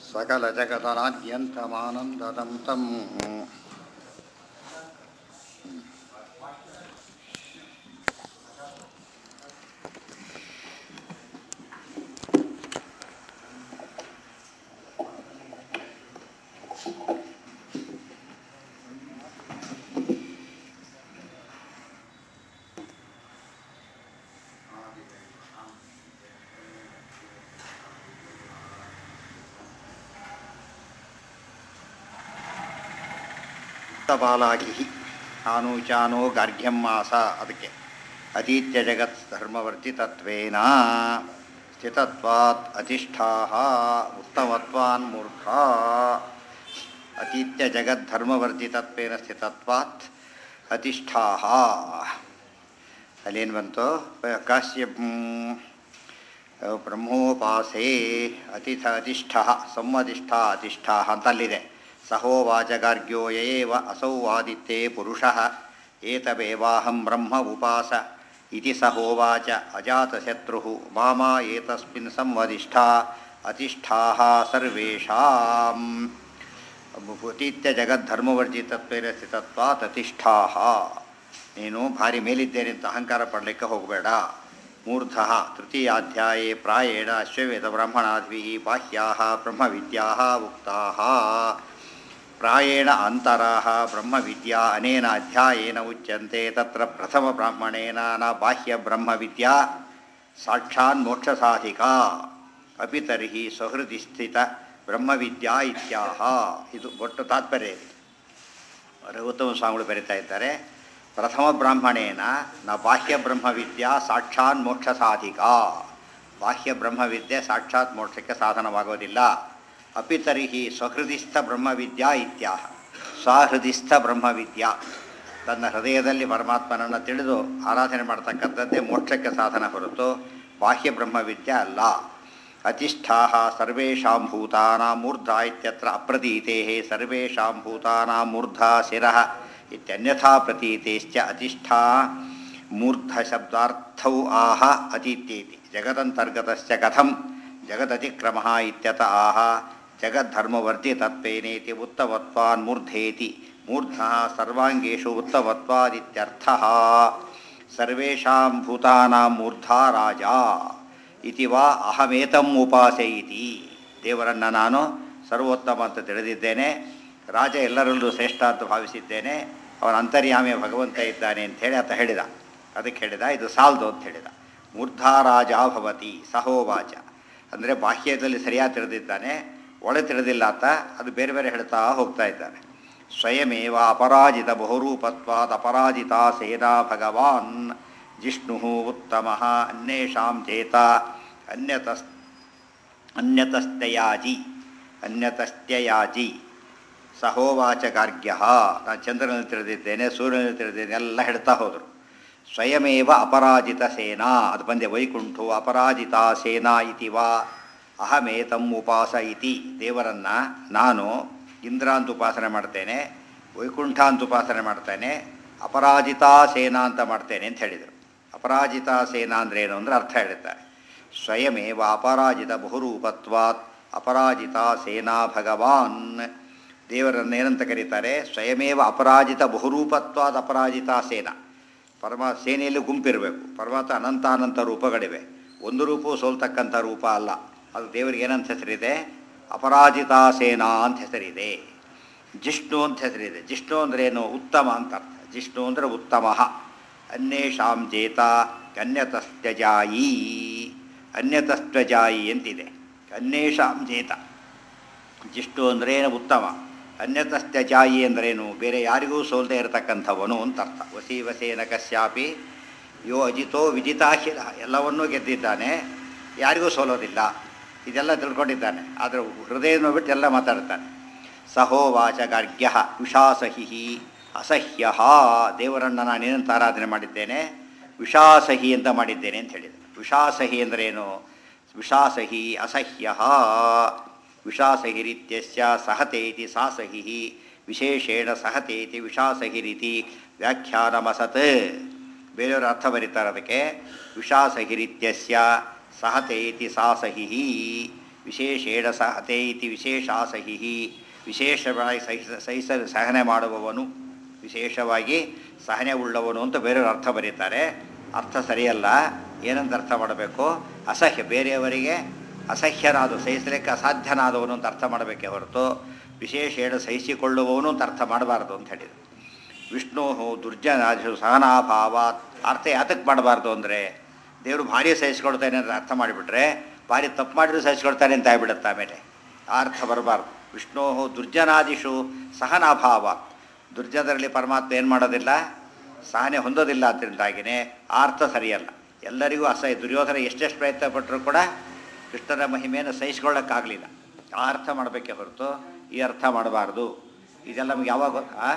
सकलजगदनाद्यन्तमानन्ददं तम् ಬಾಲಾಗಿ ನಾನು ಚಾನೋ ಗಾರ್ಘ್ಯಂ ಮಾಸ ಅದಕ್ಕೆ ಅತೀತ್ಯ ಜಗತ್ ಧರ್ಮವರ್ಜಿತತ್ವೇನ ಸ್ಥಿತತ್ವಾತ್ ಅತಿಷ್ಠಾ ಉತ್ತಮತ್ವಾನ್ ಮೂರ್ಖ ಅತೀತ್ಯ ಜಗತ್ ಧರ್ಮವರ್ಜಿತತ್ವೇನ ಸ್ಥಿತತ್ವಾತ್ ಅತಿಷ್ಠಾ ಅಲ್ಲೇನು ಬಂತು ಕಾಶ್ಯ ಬ್ರಹ್ಮೋಪಾಸೆ ಅತಿಥ ಅತಿಷ್ಠ ಸಮ್ಮತಿಷ್ಠ ಅತಿಷ್ಠ ಅಂತಲ್ಲಿದೆ ಸಹೋವಾಚ ಗಾರ್ಗ್ಯೋ ಯೇವ ಅಸೌ ಆದಿತ್ಯೇ ಪುರುಷಃ ಏತವೇವಾಹಂ ಬ್ರಹ್ಮ ಉಪಾಸ ಇತಿ ಸಹೋವಾಚ ಅಜಾತಶತ್ರು ಮಾಮ ಏತಸ್ಮಿನ್ ಸಂವದಿಷ್ಠ ಅತಿಷ್ಠಾ ಸರ್ವೇಷಾಂ ಅತೀತ್ಯ ಜಗದ್ಧರ್ಮವರ್ಜಿತತ್ವೇನ ಸ್ಥಿತತ್ವಾತ್ ಅತಿಷ್ಠಾ ನೀನು ಭಾರಿ ಮೇಲಿದ್ದೇನೆ ಅಂತ ಅಹಂಕಾರ ಪಡಲಿಕ್ಕೆ ಹೋಗಬೇಡ ಮೂರ್ಧ ತೃತೀಯಾಧ್ಯಾಯೇ ಪ್ರಾಯೇಣ ಅಶ್ವವೇದ ಬ್ರಾಹ್ಮಣಾದ್ಭಿ ಬಾಹ್ಯಾ ಬ್ರಹ್ಮವಿದ್ಯಾ ಉಕ್ತಾ ಪ್ರಾಯೇಣ ಅಂತರಾಹ ಬ್ರಹ್ಮವಿದ್ಯಾ ಅನೇನ ಅಧ್ಯಾಯೇನ ಉಚ್ಯಂತೆ ತತ್ರ ಪ್ರಥಮ ಬ್ರಾಹ್ಮಣೇನ ನ ಬಾಹ್ಯ ಬ್ರಹ್ಮವಿದ್ಯಾ ಸಾಕ್ಷಾನ್ ಮೋಕ್ಷಸಾಧಿಕಾ ಅಪಿ ತರ್ಹಿ ಸಹೃದಿ ಸ್ಥಿತ ಬ್ರಹ್ಮವಿದ್ಯಾ ಇತ್ಯಾಹ ಇದು ಒಟ್ಟು ತಾತ್ಪರ್ಯ ಇದೆ ರಘುತ್ತಮ ಸ್ವಾಮಿಗಳು ಬರೀತಾ ಇದ್ದಾರೆ ಪ್ರಥಮ ಬ್ರಾಹ್ಮಣೇನ ನ ಬಾಹ್ಯ ಬ್ರಹ್ಮವಿದ್ಯಾ ಸಾಕ್ಷಾತ್ ಮೋಕ್ಷ ಸಾಧಿಕಾ ಬಾಹ್ಯ ಬ್ರಹ್ಮವಿದ್ಯೆ ಸಾಕ್ಷಾತ್ ಮೋಕ್ಷಕ್ಕೆ ಸಾಧನವಾಗೋದಿಲ್ಲ ಅಪಿ ತರ್ಹಿ ಸ್ವಹೃದಿಸ್ಥ ಬ್ರಹ್ಮವಿದ್ಯಾ ಇತ್ಯಾಹ ಸ್ವಹೃದಿಸ್ಥ ಬ್ರಹ್ಮವಿದ್ಯಾ ತನ್ನ ಹೃದಯದಲ್ಲಿ ಪರಮಾತ್ಮನನ್ನು ತಿಳಿದು ಆರಾಧನೆ ಮಾಡ್ತಕ್ಕಂಥದ್ದೇ ಮೋಕ್ಷಕ್ಕೆ ಸಾಧನ ಹೊರತು ಬಾಹ್ಯ ಬ್ರಹ್ಮವಿದ್ಯೆ ಅಲ್ಲ ಅತಿಷ್ಠಾ ಸರ್ವೇಷಾಂ ಭೂತಾನಾಂ ಮೂರ್ಧ ಇತ್ಯತ್ರ ಅಪ್ರತೀತೆ ಸರ್ವೇಷಾಂ ಭೂತಾನಾಂ ಮೂರ್ಧ ಶಿರಃ ಇತ್ಯನ್ಯಥಾ ಪ್ರತೀತೆಶ್ಚ ಅತಿಷ್ಠಾ ಮೂರ್ಧ ಶಬ್ದಾರ್ಥೌ ಆಹ ಅತೀತ್ಯೇತಿ ಜಗದಂತರ್ಗತಶ್ಚ ಕಥಂ ಜಗದತಿಕ್ರಮಃ ಇತ್ಯತ ಆಹ ಜಗದ್ಧರ್ಮವರ್ಜಿತತ್ವೇನೇತಿ ಉತ್ತಮತ್ವಾನ್ ಮೂರ್ಧೇತಿ ಮೂರ್ಧಃ ಸರ್ವಾಂಗೇಷು ಉತ್ತಮತ್ವಾದಿತ್ಯರ್ಥಃ ಸರ್ವೇಷಾಂ ಭೂತಾನಾಂ ಮೂರ್ಧಾ ರಾಜ ಇತಿ ವಾ ಅಹಮೇತಂ ಉಪಾಸೆ ಇತಿ ದೇವರನ್ನು ನಾನು ಸರ್ವೋತ್ತಮ ಅಂತ ತಿಳಿದಿದ್ದೇನೆ ರಾಜ ಎಲ್ಲರಲ್ಲೂ ಶ್ರೇಷ್ಠ ಅಂತ ಭಾವಿಸಿದ್ದೇನೆ ಅವನ ಅಂತರ್ಯಾಮಿ ಭಗವಂತ ಇದ್ದಾನೆ ಅಂತ ಹೇಳಿ ಆತ ಹೇಳಿದ ಅದಕ್ಕೆ ಹೇಳಿದ ಇದು ಸಾಲ್ದು ಅಂತ ಹೇಳಿದ ಮೂರ್ಧಾರಾಜ ಭವತಿ ಸಹೋವಾಚ ಅಂದರೆ ಬಾಹ್ಯದಲ್ಲಿ ಸರಿಯಾಗಿ ತಿಳಿದಿದ್ದಾನೆ ಒಳ ತಿಳಿದಿಲ್ಲ ಅಂತ ಅದು ಬೇರೆ ಬೇರೆ ಹೇಳ್ತಾ ಹೋಗ್ತಾ ಇದ್ದಾನೆ ಸ್ವಯಮೇವ ಅಪರಾಜಿತ ಬಹುರೂಪತ್ವಾದ ಅಪರಾಜಿತ ಸೇನಾ ಭಗವಾನ್ ಜಿಷ್ಣು ಉತ್ತಮ ಅನ್ಯೇಷಾಂ ಚೇತ ಅನ್ಯತಸ್ ಅನ್ಯತಸ್ತ್ಯಯಾಜಿ ಅನ್ಯತಸ್ತ್ಯಯಾಜಿ ಸಹೋವಾಚ ಗಾರ್ಗ್ಯ ನಾನು ಚಂದ್ರನಲ್ಲಿ ತಿಳಿದಿದ್ದೇನೆ ಸೂರ್ಯನಲ್ಲಿ ತಿಳಿದಿದ್ದೇನೆ ಎಲ್ಲ ಹೇಳ್ತಾ ಹೋದರು ಸ್ವಯಮೇವ ಅಪರಾಜಿತ ಸೇನಾ ಅದು ಬಂದೆ ವೈಕುಂಠು ಅಪರಾಜಿತ ಸೇನಾ ಇತಿ ವಾ ಅಹಮೇತಂ ಉಪಾಸ ಇತಿ ದೇವರನ್ನು ನಾನು ಇಂದ್ರ ಅಂತ ಉಪಾಸನೆ ಮಾಡ್ತೇನೆ ವೈಕುಂಠ ಅಂತ ಉಪಾಸನೆ ಮಾಡ್ತೇನೆ ಅಪರಾಜಿತಾ ಸೇನಾ ಅಂತ ಮಾಡ್ತೇನೆ ಅಂತ ಹೇಳಿದರು ಅಪರಾಜಿತಾ ಸೇನಾ ಅಂದರೆ ಏನು ಅಂದರೆ ಅರ್ಥ ಹೇಳುತ್ತಾರೆ ಸ್ವಯಮೇವ ಅಪರಾಜಿತ ಬಹುರೂಪತ್ವಾತ್ ಅಪರಾಜಿತ ಸೇನಾ ಭಗವಾನ್ ದೇವರನ್ನು ಏನಂತ ಕರೀತಾರೆ ಸ್ವಯಮೇವ ಅಪರಾಜಿತ ಬಹುರೂಪತ್ವಾದ ಅಪರಾಜಿತ ಸೇನಾ ಪರಮ ಸೇನೆಯಲ್ಲಿ ಗುಂಪಿರಬೇಕು ಪರಮಾತ್ಮ ಅನಂತಾನಂತ ರೂಪಗಳಿವೆ ಒಂದು ರೂಪವು ಸೋಲ್ತಕ್ಕಂಥ ರೂಪ ಅಲ್ಲ ಅದು ದೇವರಿಗೆ ಏನಂತ ಹೆಸರಿದೆ ಅಪರಾಜಿತಾ ಸೇನಾ ಅಂತ ಹೆಸರಿದೆ ಜಿಷ್ಣು ಅಂತ ಹೆಸರಿದೆ ಜಿಷ್ಣು ಅಂದರೆ ಏನು ಉತ್ತಮ ಅಂತ ಅರ್ಥ ಜಿಷ್ಣು ಅಂದರೆ ಉತ್ತಮ ಅನ್ಯೇಷಾಂ ಜೇತ ಅನ್ಯತಸ್ತ್ಯಜಾಯಿ ಅನ್ಯತಸ್ತ್ವಜಾಯಿ ಅಂತಿದೆ ಅನ್ಯೇಷಾಂ ಜೇತ ಜಿಷ್ಣು ಅಂದ್ರೇನು ಉತ್ತಮ ಅನ್ಯತಸ್ತ್ಯಜಾಯಿ ಅಂದ್ರೇನು ಬೇರೆ ಯಾರಿಗೂ ಸೋಲ್ದೇ ಇರತಕ್ಕಂಥವನು ಅಂತ ಅರ್ಥ ವಸಿ ವಸೇನ ಕಶ್ಯಾಪಿ ಯೋ ಅಜಿತೋ ವಿಜಿತಾಶಿಲ ಎಲ್ಲವನ್ನೂ ಗೆದ್ದಿದ್ದಾನೆ ಯಾರಿಗೂ ಸೋಲೋದಿಲ್ಲ ಇದೆಲ್ಲ ತಿಳ್ಕೊಂಡಿದ್ದಾನೆ ಆದರೆ ಹೃದಯವನ್ನು ಬಿಟ್ಟು ಎಲ್ಲ ಮಾತಾಡ್ತಾನೆ ಸಹೋವಾಚ ಗಾರ್ಗ್ಯ ವಿಷಾಸಹಿ ಅಸಹ್ಯ ದೇವರನ್ನು ನಾನು ಏನಂತ ಆರಾಧನೆ ಮಾಡಿದ್ದೇನೆ ವಿಷಾಸಹಿ ಅಂತ ಮಾಡಿದ್ದೇನೆ ಅಂತ ಹೇಳಿದೆ ವಿಷಾಸಹಿ ಅಂದ್ರೇನು ವಿಷಾಸಹಿ ಅಸಹ್ಯ ವಿಷಾಸಹಿರಿತ್ಯಸ್ಯ ಸಹತೇತಿ ಸಾಸಹಿ ವಿಶೇಷೇಣ ಸಹತೇತಿ ವಿಷಾಸಹಿರಿತಿ ವ್ಯಾಖ್ಯಾನಮಸತ್ ಬೇರೆಯವರು ಅರ್ಥ ಬರೀತಾರೆ ಅದಕ್ಕೆ ವಿಷಾಸಹಿರಿತ್ಯಸ್ಯ ಸಹತೇತಿ ಸಾಸಹಿ ವಿಶೇಷೇಣ ಸಹತೆ ಇತಿ ವಿಶೇಷಾಸಹಿ ವಿಶೇಷವಾಗಿ ಸಹಿಸ ಸಹಿಸ ಸಹನೆ ಮಾಡುವವನು ವಿಶೇಷವಾಗಿ ಸಹನೆ ಉಳ್ಳವನು ಅಂತ ಬೇರೆಯವರು ಅರ್ಥ ಬರೀತಾರೆ ಅರ್ಥ ಸರಿಯಲ್ಲ ಏನಂತ ಅರ್ಥ ಮಾಡಬೇಕು ಅಸಹ್ಯ ಬೇರೆಯವರಿಗೆ ಅಸಹ್ಯನಾದ ಸಹಿಸಲಿಕ್ಕೆ ಅಸಾಧ್ಯನಾದವನು ಅಂತ ಅರ್ಥ ಮಾಡಬೇಕೇ ಹೊರತು ವಿಶೇಷೇಣ ಸಹಿಸಿಕೊಳ್ಳುವವನು ಅಂತ ಅರ್ಥ ಮಾಡಬಾರ್ದು ಅಂತ ಹೇಳಿದರು ವಿಷ್ಣು ದುರ್ಜನಾದಿಷು ಸಹನಾಭಾವಾತ್ ಅರ್ಥ ಯಾತಕ್ಕೆ ಮಾಡಬಾರ್ದು ಅಂದರೆ ದೇವರು ಭಾರಿ ಸಹಿಸ್ಕೊಳ್ತಾನೆ ಅಂತ ಅರ್ಥ ಮಾಡಿಬಿಟ್ರೆ ಭಾರಿ ತಪ್ಪು ಮಾಡಿದ್ರು ಸಹಿಸ್ಕೊಳ್ತಾನೆ ಅಂತ ಆಗ್ಬಿಡುತ್ತೆ ಆಮೇಲೆ ಆ ಅರ್ಥ ಬರಬಾರ್ದು ವಿಷ್ಣು ದುರ್ಜನಾದಿಷು ಸಹನಾಭಾವ ದುರ್ಜನರಲ್ಲಿ ಪರಮಾತ್ಮ ಏನು ಮಾಡೋದಿಲ್ಲ ಸಹನೆ ಹೊಂದೋದಿಲ್ಲ ಅದರಿಂದಾಗಿಯೇ ಆ ಅರ್ಥ ಸರಿಯಲ್ಲ ಎಲ್ಲರಿಗೂ ಅಸಹ್ಯ ದುರ್ಯೋಧನ ಎಷ್ಟೆಷ್ಟು ಪ್ರಯತ್ನ ಪಟ್ಟರೂ ಕೂಡ ಕೃಷ್ಣನ ಮಹಿಮೆಯನ್ನು ಸಹಿಸ್ಕೊಳ್ಳೋಕ್ಕಾಗಲಿಲ್ಲ ಆ ಅರ್ಥ ಮಾಡಬೇಕೇ ಹೊರತು ಈ ಅರ್ಥ ಮಾಡಬಾರ್ದು ಇದೆಲ್ಲ ನಮ್ಗೆ ಯಾವಾಗ ಗೊತ್ತಾ ಆ?